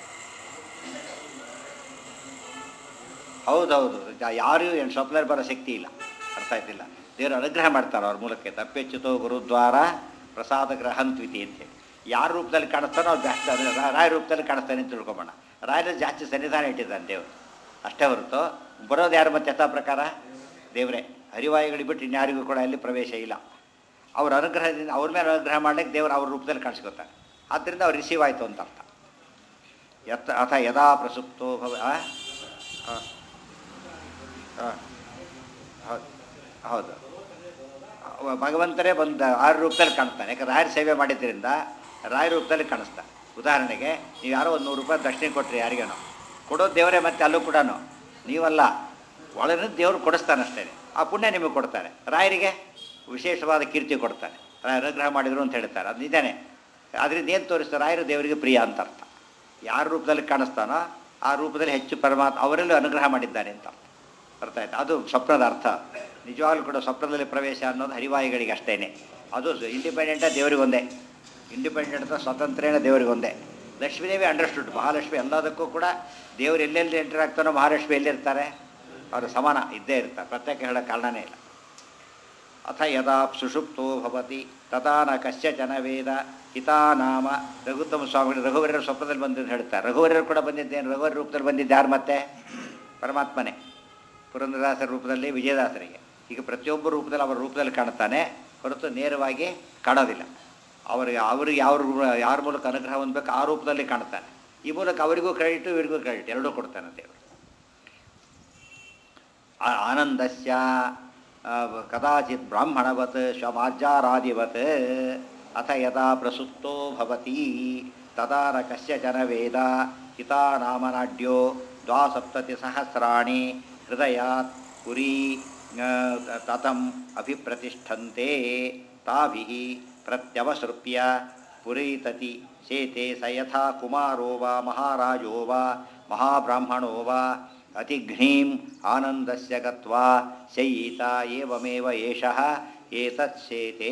ಹೌದೌದು ಜ- ಯಾರೂ ಏನು ಸ್ವಪ್ನಲ್ಲಿ ಬರೋ ಶಕ್ತಿ ಇಲ್ಲ ಅರ್ಥ ಆಯ್ತಿಲ್ಲ ದೇವರು ಅನುಗ್ರಹ ಮಾಡ್ತಾರೆ ಅವ್ರ ಮೂಲಕ ತಪ್ಪೆಚ್ಚುತೋ ಗುರುದ್ವಾರ ಪ್ರಸಾದ ಗ್ರಹಂತ್ವಿತಿ ಅಂತೇಳಿ ಯಾರ ರೂಪದಲ್ಲಿ ಕಾಣಿಸ್ತಾನೋ ಅವ್ರು ಜಾಸ್ತಿ ಅದನ್ನ ರಾ- ರಾಯ ರೂಪದಲ್ಲಿ ಕಾಣಿಸ್ತಾನೆ ಅಂತ ತಿಳ್ಕೊಂಬೋಣ ರಾಯನ ಜಾಸ್ತಿ ಸನ್ನಿಧಾನ ಇಟ್ಟಿದ್ದಾನೆ ದೇವರು ಅಷ್ಟೇ ಹೊರತು ಬರೋದು ಯಾರು ಮತ್ತೆ ಯಥಾ ಪ್ರಕಾರ ದೇವರೇ ಹರಿವಾಯುಗಳಿಗೆ ಬಿಟ್ಟು ಇನ್ಯಾರಿಗೂ ಕೂಡ ಅಲ್ಲಿ ಪ್ರವೇಶ ಇಲ್ಲ ಅವ್ರ ಅನುಗ್ರಹದಿಂದ ಅವ್ರ ಮೇಲೆ ಅನುಗ್ರಹ ಮಾಡ್ಲಿಕ್ಕೆ ದೇವರು ಅವ್ರ ರೂಪದಲ್ಲಿ ಕಾಣಿಸ್ಕೊತಾರೆ ಆದ್ದರಿಂದ ಅವ್ರು ರಿಸೀವ್ ಆಯಿತು ಅಂತ ಅರ್ಥ ಯತ್ ಅಥ ಯದಾ ಪ್ರಸುಪ್ತೋ ಭವ ಆ? ಆ. ಆ. ಹೌದು ಹೌದು ಅವ ಭಗವಂತರೇ ಬಂದ ಆರು ರೂಪದಲ್ಲಿ ಕಾಣಿಸ್ತಾನೆ ಯಾಕಂದ್ರೆ ರಾಯರ ಸೇವೆ ಮಾಡಿದ್ದರಿಂದ ರಾಯ ರೂಪದಲ್ಲಿ ಕಾಣಿಸ್ತಾನೆ ಉದಾಹರಣೆಗೆ ನೀವು ಯಾರೋ ಒಂದು ನೂರು ರೂಪಾಯಿ ದಕ್ಷಿಣೆ ಕೊಟ್ಟರೆ ಯಾರಿಗೇನೋ ಕೊಡೋದು ದೇವರೇ ಮತ್ತೆ ಅಲ್ಲೂ ಕೂಡ ನೀವಲ್ಲ ಒಳಗಿನ ದೇವರು ಕೊಡಿಸ್ತಾನೆ ಅಷ್ಟೇ ಆ ಪುಣ್ಯ ನಿಮಗೆ ಕೊಡ್ತಾರೆ ರಾಯರಿಗೆ ವಿಶೇಷವಾದ ಕೀರ್ತಿ ಕೊಡ್ತಾನೆ ರಾಯ ಅನುಗ್ರಹ ಮಾಡಿದ್ರು ಅಂತ ಹೇಳ್ತಾರೆ ಅದು ನಿಜಾನೇ ಅದರಿಂದ ಏನು ತೋರಿಸ್ತಾರೆ ರಾಯರು ದೇವರಿಗೆ ಪ್ರಿಯ ಅಂತ ಅರ್ಥ ಯಾರ ರೂಪದಲ್ಲಿ ಕಾಣಿಸ್ತಾನೋ ಆ ರೂಪದಲ್ಲಿ ಹೆಚ್ಚು ಪರಮಾತ್ಮ ಅವರಲ್ಲೂ ಅನುಗ್ರಹ ಮಾಡಿದ್ದಾನೆ ಅಂತ ಅರ್ಥ ಅರ್ಥ ಆಯ್ತು ಅದು ಸ್ವಪ್ನದ ಅರ್ಥ ನಿಜವಾಗ್ಲೂ ಕೂಡ ಸ್ವಪ್ನದಲ್ಲಿ ಪ್ರವೇಶ ಅನ್ನೋದು ಹರಿವಾಯಿಗಳಿಗೆ ಅಷ್ಟೇ ಅದು ಇಂಡಿಪೆಂಡೆಂಟ ದೇವರಿಗೊಂದೇ ಇಂಡಿಪೆಂಡೆಂಟ್ ಅಂತ ಸ್ವತಂತ್ರೇನ ದೇವರಿಗೊಂದೇ ಲಕ್ಷ್ಮೀದೇವಿ ಅಂಡರ್ಸ್ಟುಡ್ ಮಹಾಲಕ್ಷ್ಮಿ ಎಲ್ಲದಕ್ಕೂ ಕೂಡ ದೇವರು ಎಲ್ಲೆಲ್ಲಿ ಎಂಟರ್ ಆಗ್ತಾನೋ ಮಹಾಲಕ್ಷ್ಮಿ ಎಲ್ಲಿರ್ತಾರೆ ಅವರು ಸಮಾನ ಇದ್ದೇ ಇರ್ತಾರೆ ಪ್ರತ್ಯೇಕ ಹೇಳೋ ಕಾರಣನೇ ಇಲ್ಲ ಅಥ ಯದಾ ಸುಷುಪ್ತೋ ಭವತಿ ತದಾ ನ ಕಶ್ಚನ ವೇದ ಹಿತಾ ನಾಮ ರಘುತ್ತಮ ಸ್ವಾಮಿ ರಘುವರ್ಯರ ಸ್ವಪ್ನದಲ್ಲಿ ಬಂದಿದ್ದು ಹೇಳ್ತಾರೆ ರಘುವರ್ಯರು ಕೂಡ ಬಂದಿದ್ದೇನು ರಘುವರ ರೂಪದಲ್ಲಿ ಬಂದಿದ್ದು ಯಾರು ಮತ್ತೆ ಪರಮಾತ್ಮನೇ ಪುರಂದರದಾಸರ ರೂಪದಲ್ಲಿ ವಿಜಯದಾಸರಿಗೆ ಈಗ ಪ್ರತಿಯೊಬ್ಬ ರೂಪದಲ್ಲಿ ಅವರ ರೂಪದಲ್ಲಿ ಕಾಣುತ್ತಾನೆ ಹೊರತು ನೇರವಾಗಿ ಕಾಣೋದಿಲ್ಲ ಅವರಿಗೆ ಅವರಿಗೆ ಯಾವ ರೂ- ಯಾರ ಮೂಲಕ ಅನುಗ್ರಹ ಹೊಂದಬೇಕು ಆ ರೂಪದಲ್ಲಿ ಕಾಣ್ತಾನೆ ಈ ಮೂಲಕ ಅವರಿಗೂ ಕ್ರೆಡಿಟು ಇವರಿಗೂ ಕ್ರೆಡಿಟ್ ಎರಡೂ ಕೊಡ್ತಾನೆ ದೇವರು ಆ- ಆನಂದಸ್ಯ ಆ, ಕದಾಚಿತ್ ಬ್ರಾಹ್ಮಣವತ್ ಶ್ವಮಾರ್ಜಾರಾದಿವತ್ ಅಥ ಯದಾ ಪ್ರಸುಪ್ತೋ ಭವತಿ ತದಾ ನ ಕಶ್ಚನ ವೇದ ಹಿತಾ ನಾಮನಾಡ್ಯೋ ದ್ವಾಸಪ್ತತಿ ಸಹಸ್ರಾಣಿ ಹೃದಯಾತ್ ಪುರಿ ಆ, ತತಂ ಅಭಿಪ್ರತಿಷ್ಠಂತೆ ತಾಭಿಃ ಪ್ರತ್ಯವಸೃಪ್ಯ ಪುರೀತತಿ ಶೇತೆ ಸ ಯಥಾ ಕುಮಾರೋ ವಾ ಮಹಾರಾಜೋ ವಾ ಮಹಾಬ್ರಾಹ್ಮಣೋ ವಾ ಅತಿಘ್ನೀಂ ಆನಂದಸ್ಯ ಗತ್ವಾ ಶಯೀತ ಏವಮೇವ ಏಷಃ ಏತತ್ಸೇತೆ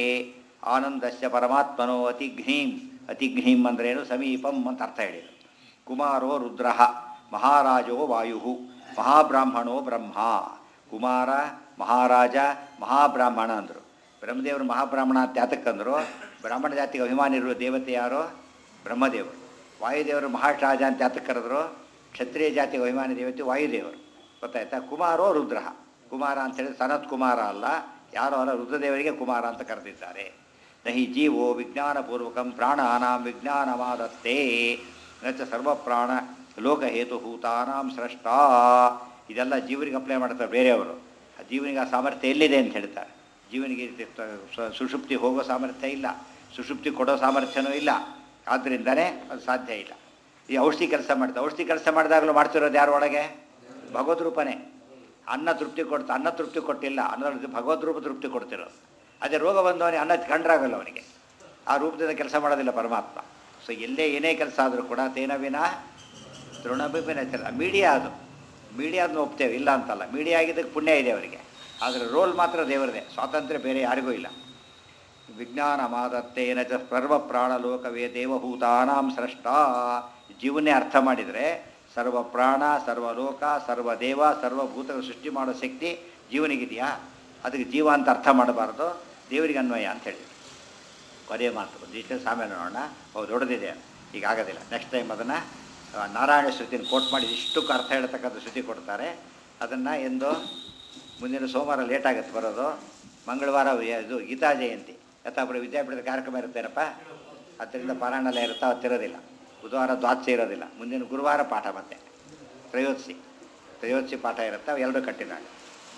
ಆನಂದಸ್ಯ ಪರಮಾತ್ಮನೋ ಅತಿಘ್ನೀಂ ಅತಿಘ್ನೀಂ ಅಂದ್ರೇನು ಸಮೀಪಂ ಅಂತ ಅರ್ಥ ಹೇಳಿದರು ಕುಮಾರೋ ರುದ್ರ ಮಹಾರಾಜೋ ವಾಯು ಮಹಾಬ್ರಾಹ್ಮಣೋ ಬ್ರಹ್ಮ ಕುಮಾರ ಮಹಾರಾಜ ಮಹಾಬ್ರಾಹ್ಮಣ ಅಂದರು ಬ್ರಹ್ಮದೇವರು ಮಹಾಬ್ರಾಹ್ಮಣ ಅಂತ ಯಾತಕ್ಕಂದ್ರು ಬ್ರಾಹ್ಮಣ ಜಾತಿಗೆ ಅಭಿಮಾನಿ ಇರುವ ದೇವತೆ ಯಾರು ಬ್ರಹ್ಮದೇವರು ವಾಯುದೇವರು ಮಹಾರಾಜ ಅಂತ ಯಾತಕ್ಕೆ ಕರೆದ್ರು ಕ್ಷತ್ರಿಯ ಜಾತಿಗೆ ಅಭಿಮಾನಿ ದೇವತೆ ವಾಯುದೇವರು ಗೊತ್ತಾಯ್ತಾ ಕುಮಾರೋ ರುದ್ರ ಕುಮಾರ ಅಂತ ಹೇಳಿದ್ರೆ ಸನತ್ ಕುಮಾರ ಅಲ್ಲ ಯಾರೋ ಅಲ್ಲ ರುದ್ರದೇವರಿಗೆ ಕುಮಾರ ಅಂತ ಕರೆದಿದ್ದಾರೆ ನಹಿ ಜೀವೋ ವಿಜ್ಞಾನಪೂರ್ವಕಂ ಪ್ರಾಣಾನಾಂ ವಿಜ್ಞಾನವಾದತ್ತೇ ನಚ ಸರ್ವಪ್ರಾಣ ಲೋಕಹೇತುಭೂತಾನಾಂ ಸೃಷ್ಟ ಇದೆಲ್ಲ ಜೀವನಿಗೆ ಅಪ್ಲೈ ಮಾಡ್ತಾರೆ ಬೇರೆಯವರು ಆ ಜೀವನಿಗೆ ಆ ಸಾಮರ್ಥ್ಯ ಎಲ್ಲಿದೆ ಅಂತ ಹೇಳ್ತಾರೆ ಜೀವನಿಗೆ ಇದು ತ- ಸ- ಸುಷುಪ್ತಿ ಹೋಗೋ ಸಾಮರ್ಥ್ಯ ಇಲ್ಲ ಸುಷುಪ್ತಿ ಕೊಡೋ ಸಾಮರ್ಥ್ಯನೂ ಇಲ್ಲ ಆದ್ದರಿಂದನೇ ಅದು ಸಾಧ್ಯ ಇಲ್ಲ ಈ ಔಷಧಿ ಕೆಲಸ ಮಾಡ್ತಾರೆ ಔಷಧಿ ಕೆಲಸ ಮಾಡಿದಾಗಲೂ ಮಾಡ್ತಿರೋದು ಯಾರು ಒಳಗೆ ಭಗವದ್ ರೂಪನೇ ಅನ್ನ ತೃಪ್ತಿ ಕೊಡ್ತಾ ಅನ್ನ ತೃಪ್ತಿ ಕೊಟ್ಟಿಲ್ಲ ಅನ್ನದ ಭಗವದ್ ರೂಪ ತೃಪ್ತಿ ಕೊಡ್ತಿರೋದು ಅದೇ ರೋಗ ಬಂದವನಿಗೆ ಅನ್ನ ಕಂಡ್ರಾಗಲ್ಲ ಅವನಿಗೆ ಆ ರೂಪದಿಂದ ಕೆಲಸ ಮಾಡೋದಿಲ್ಲ ಪರಮಾತ್ಮ ಸೊ ಎಲ್ಲೇ ಏನೇ ಕೆಲಸ ಆದರೂ ಕೂಡ ತೇನ ವಿನ ತೃಣಬಿನ ಮೀಡಿಯಾ ಅದು ಮೀಡಿಯಾದನ್ನ ಒಪ್ತೇವೆ ಇಲ್ಲ ಅಂತಲ್ಲ ಮೀಡಿಯಾ ಆಗಿದ್ದಕ್ಕೆ ಪುಣ್ಯ ಇದೆ ಅವರಿಗೆ ಆದರೆ ರೋಲ್ ಮಾತ್ರ ದೇವರದೇ ಸ್ವಾತಂತ್ರ್ಯ ಬೇರೆ ಯಾರಿಗೂ ಇಲ್ಲ ವಿಜ್ಞಾನ ಮಾದತ್ತೇನ ಚ ಸರ್ವ ಪ್ರಾಣಲೋಕವೇ ದೇವಭೂತಾನಾಂ ಸೃಷ್ಟ ಜೀವನೇ ಅರ್ಥ ಮಾಡಿದರೆ ಸರ್ವ ಪ್ರಾಣ ಸರ್ವಲೋಕ ಸರ್ವದೇವ ಸರ್ವಭೂತಗಳ ಸೃಷ್ಟಿ ಮಾಡೋ ಶಕ್ತಿ ಜೀವನಿಗಿದೆಯಾ ಅದಕ್ಕೆ ಜೀವ ಅಂತ ಅರ್ಥ ಮಾಡಬಾರ್ದು ದೇವರಿಗೆ ಅನ್ವಯ ಅಂತ ಹೇಳಿ ಕೊನೆಯ ಮಾತು ಒಂದಿಷ್ಟು ಸಾಮೇಲೆ ನೋಡೋಣ ಹೌದು ದೊಡ್ಡದಿದೆ ಈಗ ಆಗೋದಿಲ್ಲ ನೆಕ್ಸ್ಟ್ ಟೈಮ್ ಅದನ್ನು ನಾರಾಯಣ ಶ್ರುತಿನ ಕೋಟ್ ಮಾಡಿ ಇಷ್ಟಕ್ಕೆ ಅರ್ಥ ಹೇಳ್ತಕ್ಕಂಥ ಶ್ರುತಿ ಕೊಡ್ತಾರೆ ಅದನ್ನು ಎಂದು ಮುಂದಿನ ಸೋಮವಾರ ಲೇಟ್ ಆಗುತ್ತೆ ಬರೋದು ಮಂಗಳವಾರ ಯ- ಇದು ಗೀತಾ ಜಯಂತಿ ಯಥಾಪುರ ವಿದ್ಯಾಪೀಠದ ಕಾರ್ಯಕ್ರಮ ಇರುತ್ತೇನಪ್ಪ ಅದರಿಂದ ಪಾರಾಯಣ ಎಲ್ಲ ಇರುತ್ತಾ ಅವತ್ತಿರೋದಿಲ್ಲ ಬುಧವಾರ ದ್ವಾದಶಿ ಇರೋದಿಲ್ಲ ಮುಂದಿನ ಗುರುವಾರ ಪಾಠ ಮತ್ತೆ ತ್ರಯೋದಶಿ ತ್ರಯೋದಶಿ ಪಾಠ ಇರುತ್ತೆ ಅವು ಎರಡೂ ಕಟ್ಟಿದ್ದಾರೆ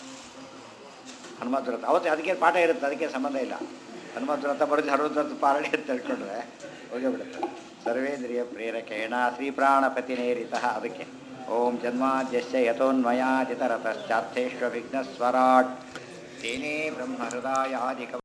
ಹನುಮಂತ ವ್ರತ ಅವತ್ತು ಅದಕ್ಕೆ ಪಾಠ ಇರುತ್ತೆ ಅದಕ್ಕೆ ಸಂಬಂಧ ಇಲ್ಲ ಹನುಮಂತ ವ್ರತ ಬರೋದು ಹನುಮಂತ ವ್ರತ ಪಾಲನೆ ಅಂತ ತಿಳ್ಕೊಂಡ್ರೆ ಹೋಗೇ ಬಿಡುತ್ತೆ ಸರ್ವೇಂದ್ರಿಯ ಪ್ರೇರಕೇಣ ಶ್ರೀಪ್ರಾಣಪತಿನೇರಿತಃ ಅದಕ್ಕೆ ಓಂ ಜನ್ಮಾದ್ಯಶ್ಯ ಯಥೋನ್ಮಯಾಜಿತರತಶ್ಚಾರ್ಥೇಶ್ವ ವಿಘ್ನಸ್ವರಾಟ್ ತೇನೇ ಬ್ರಹ್ಮಹೃದಯಾದಿಕ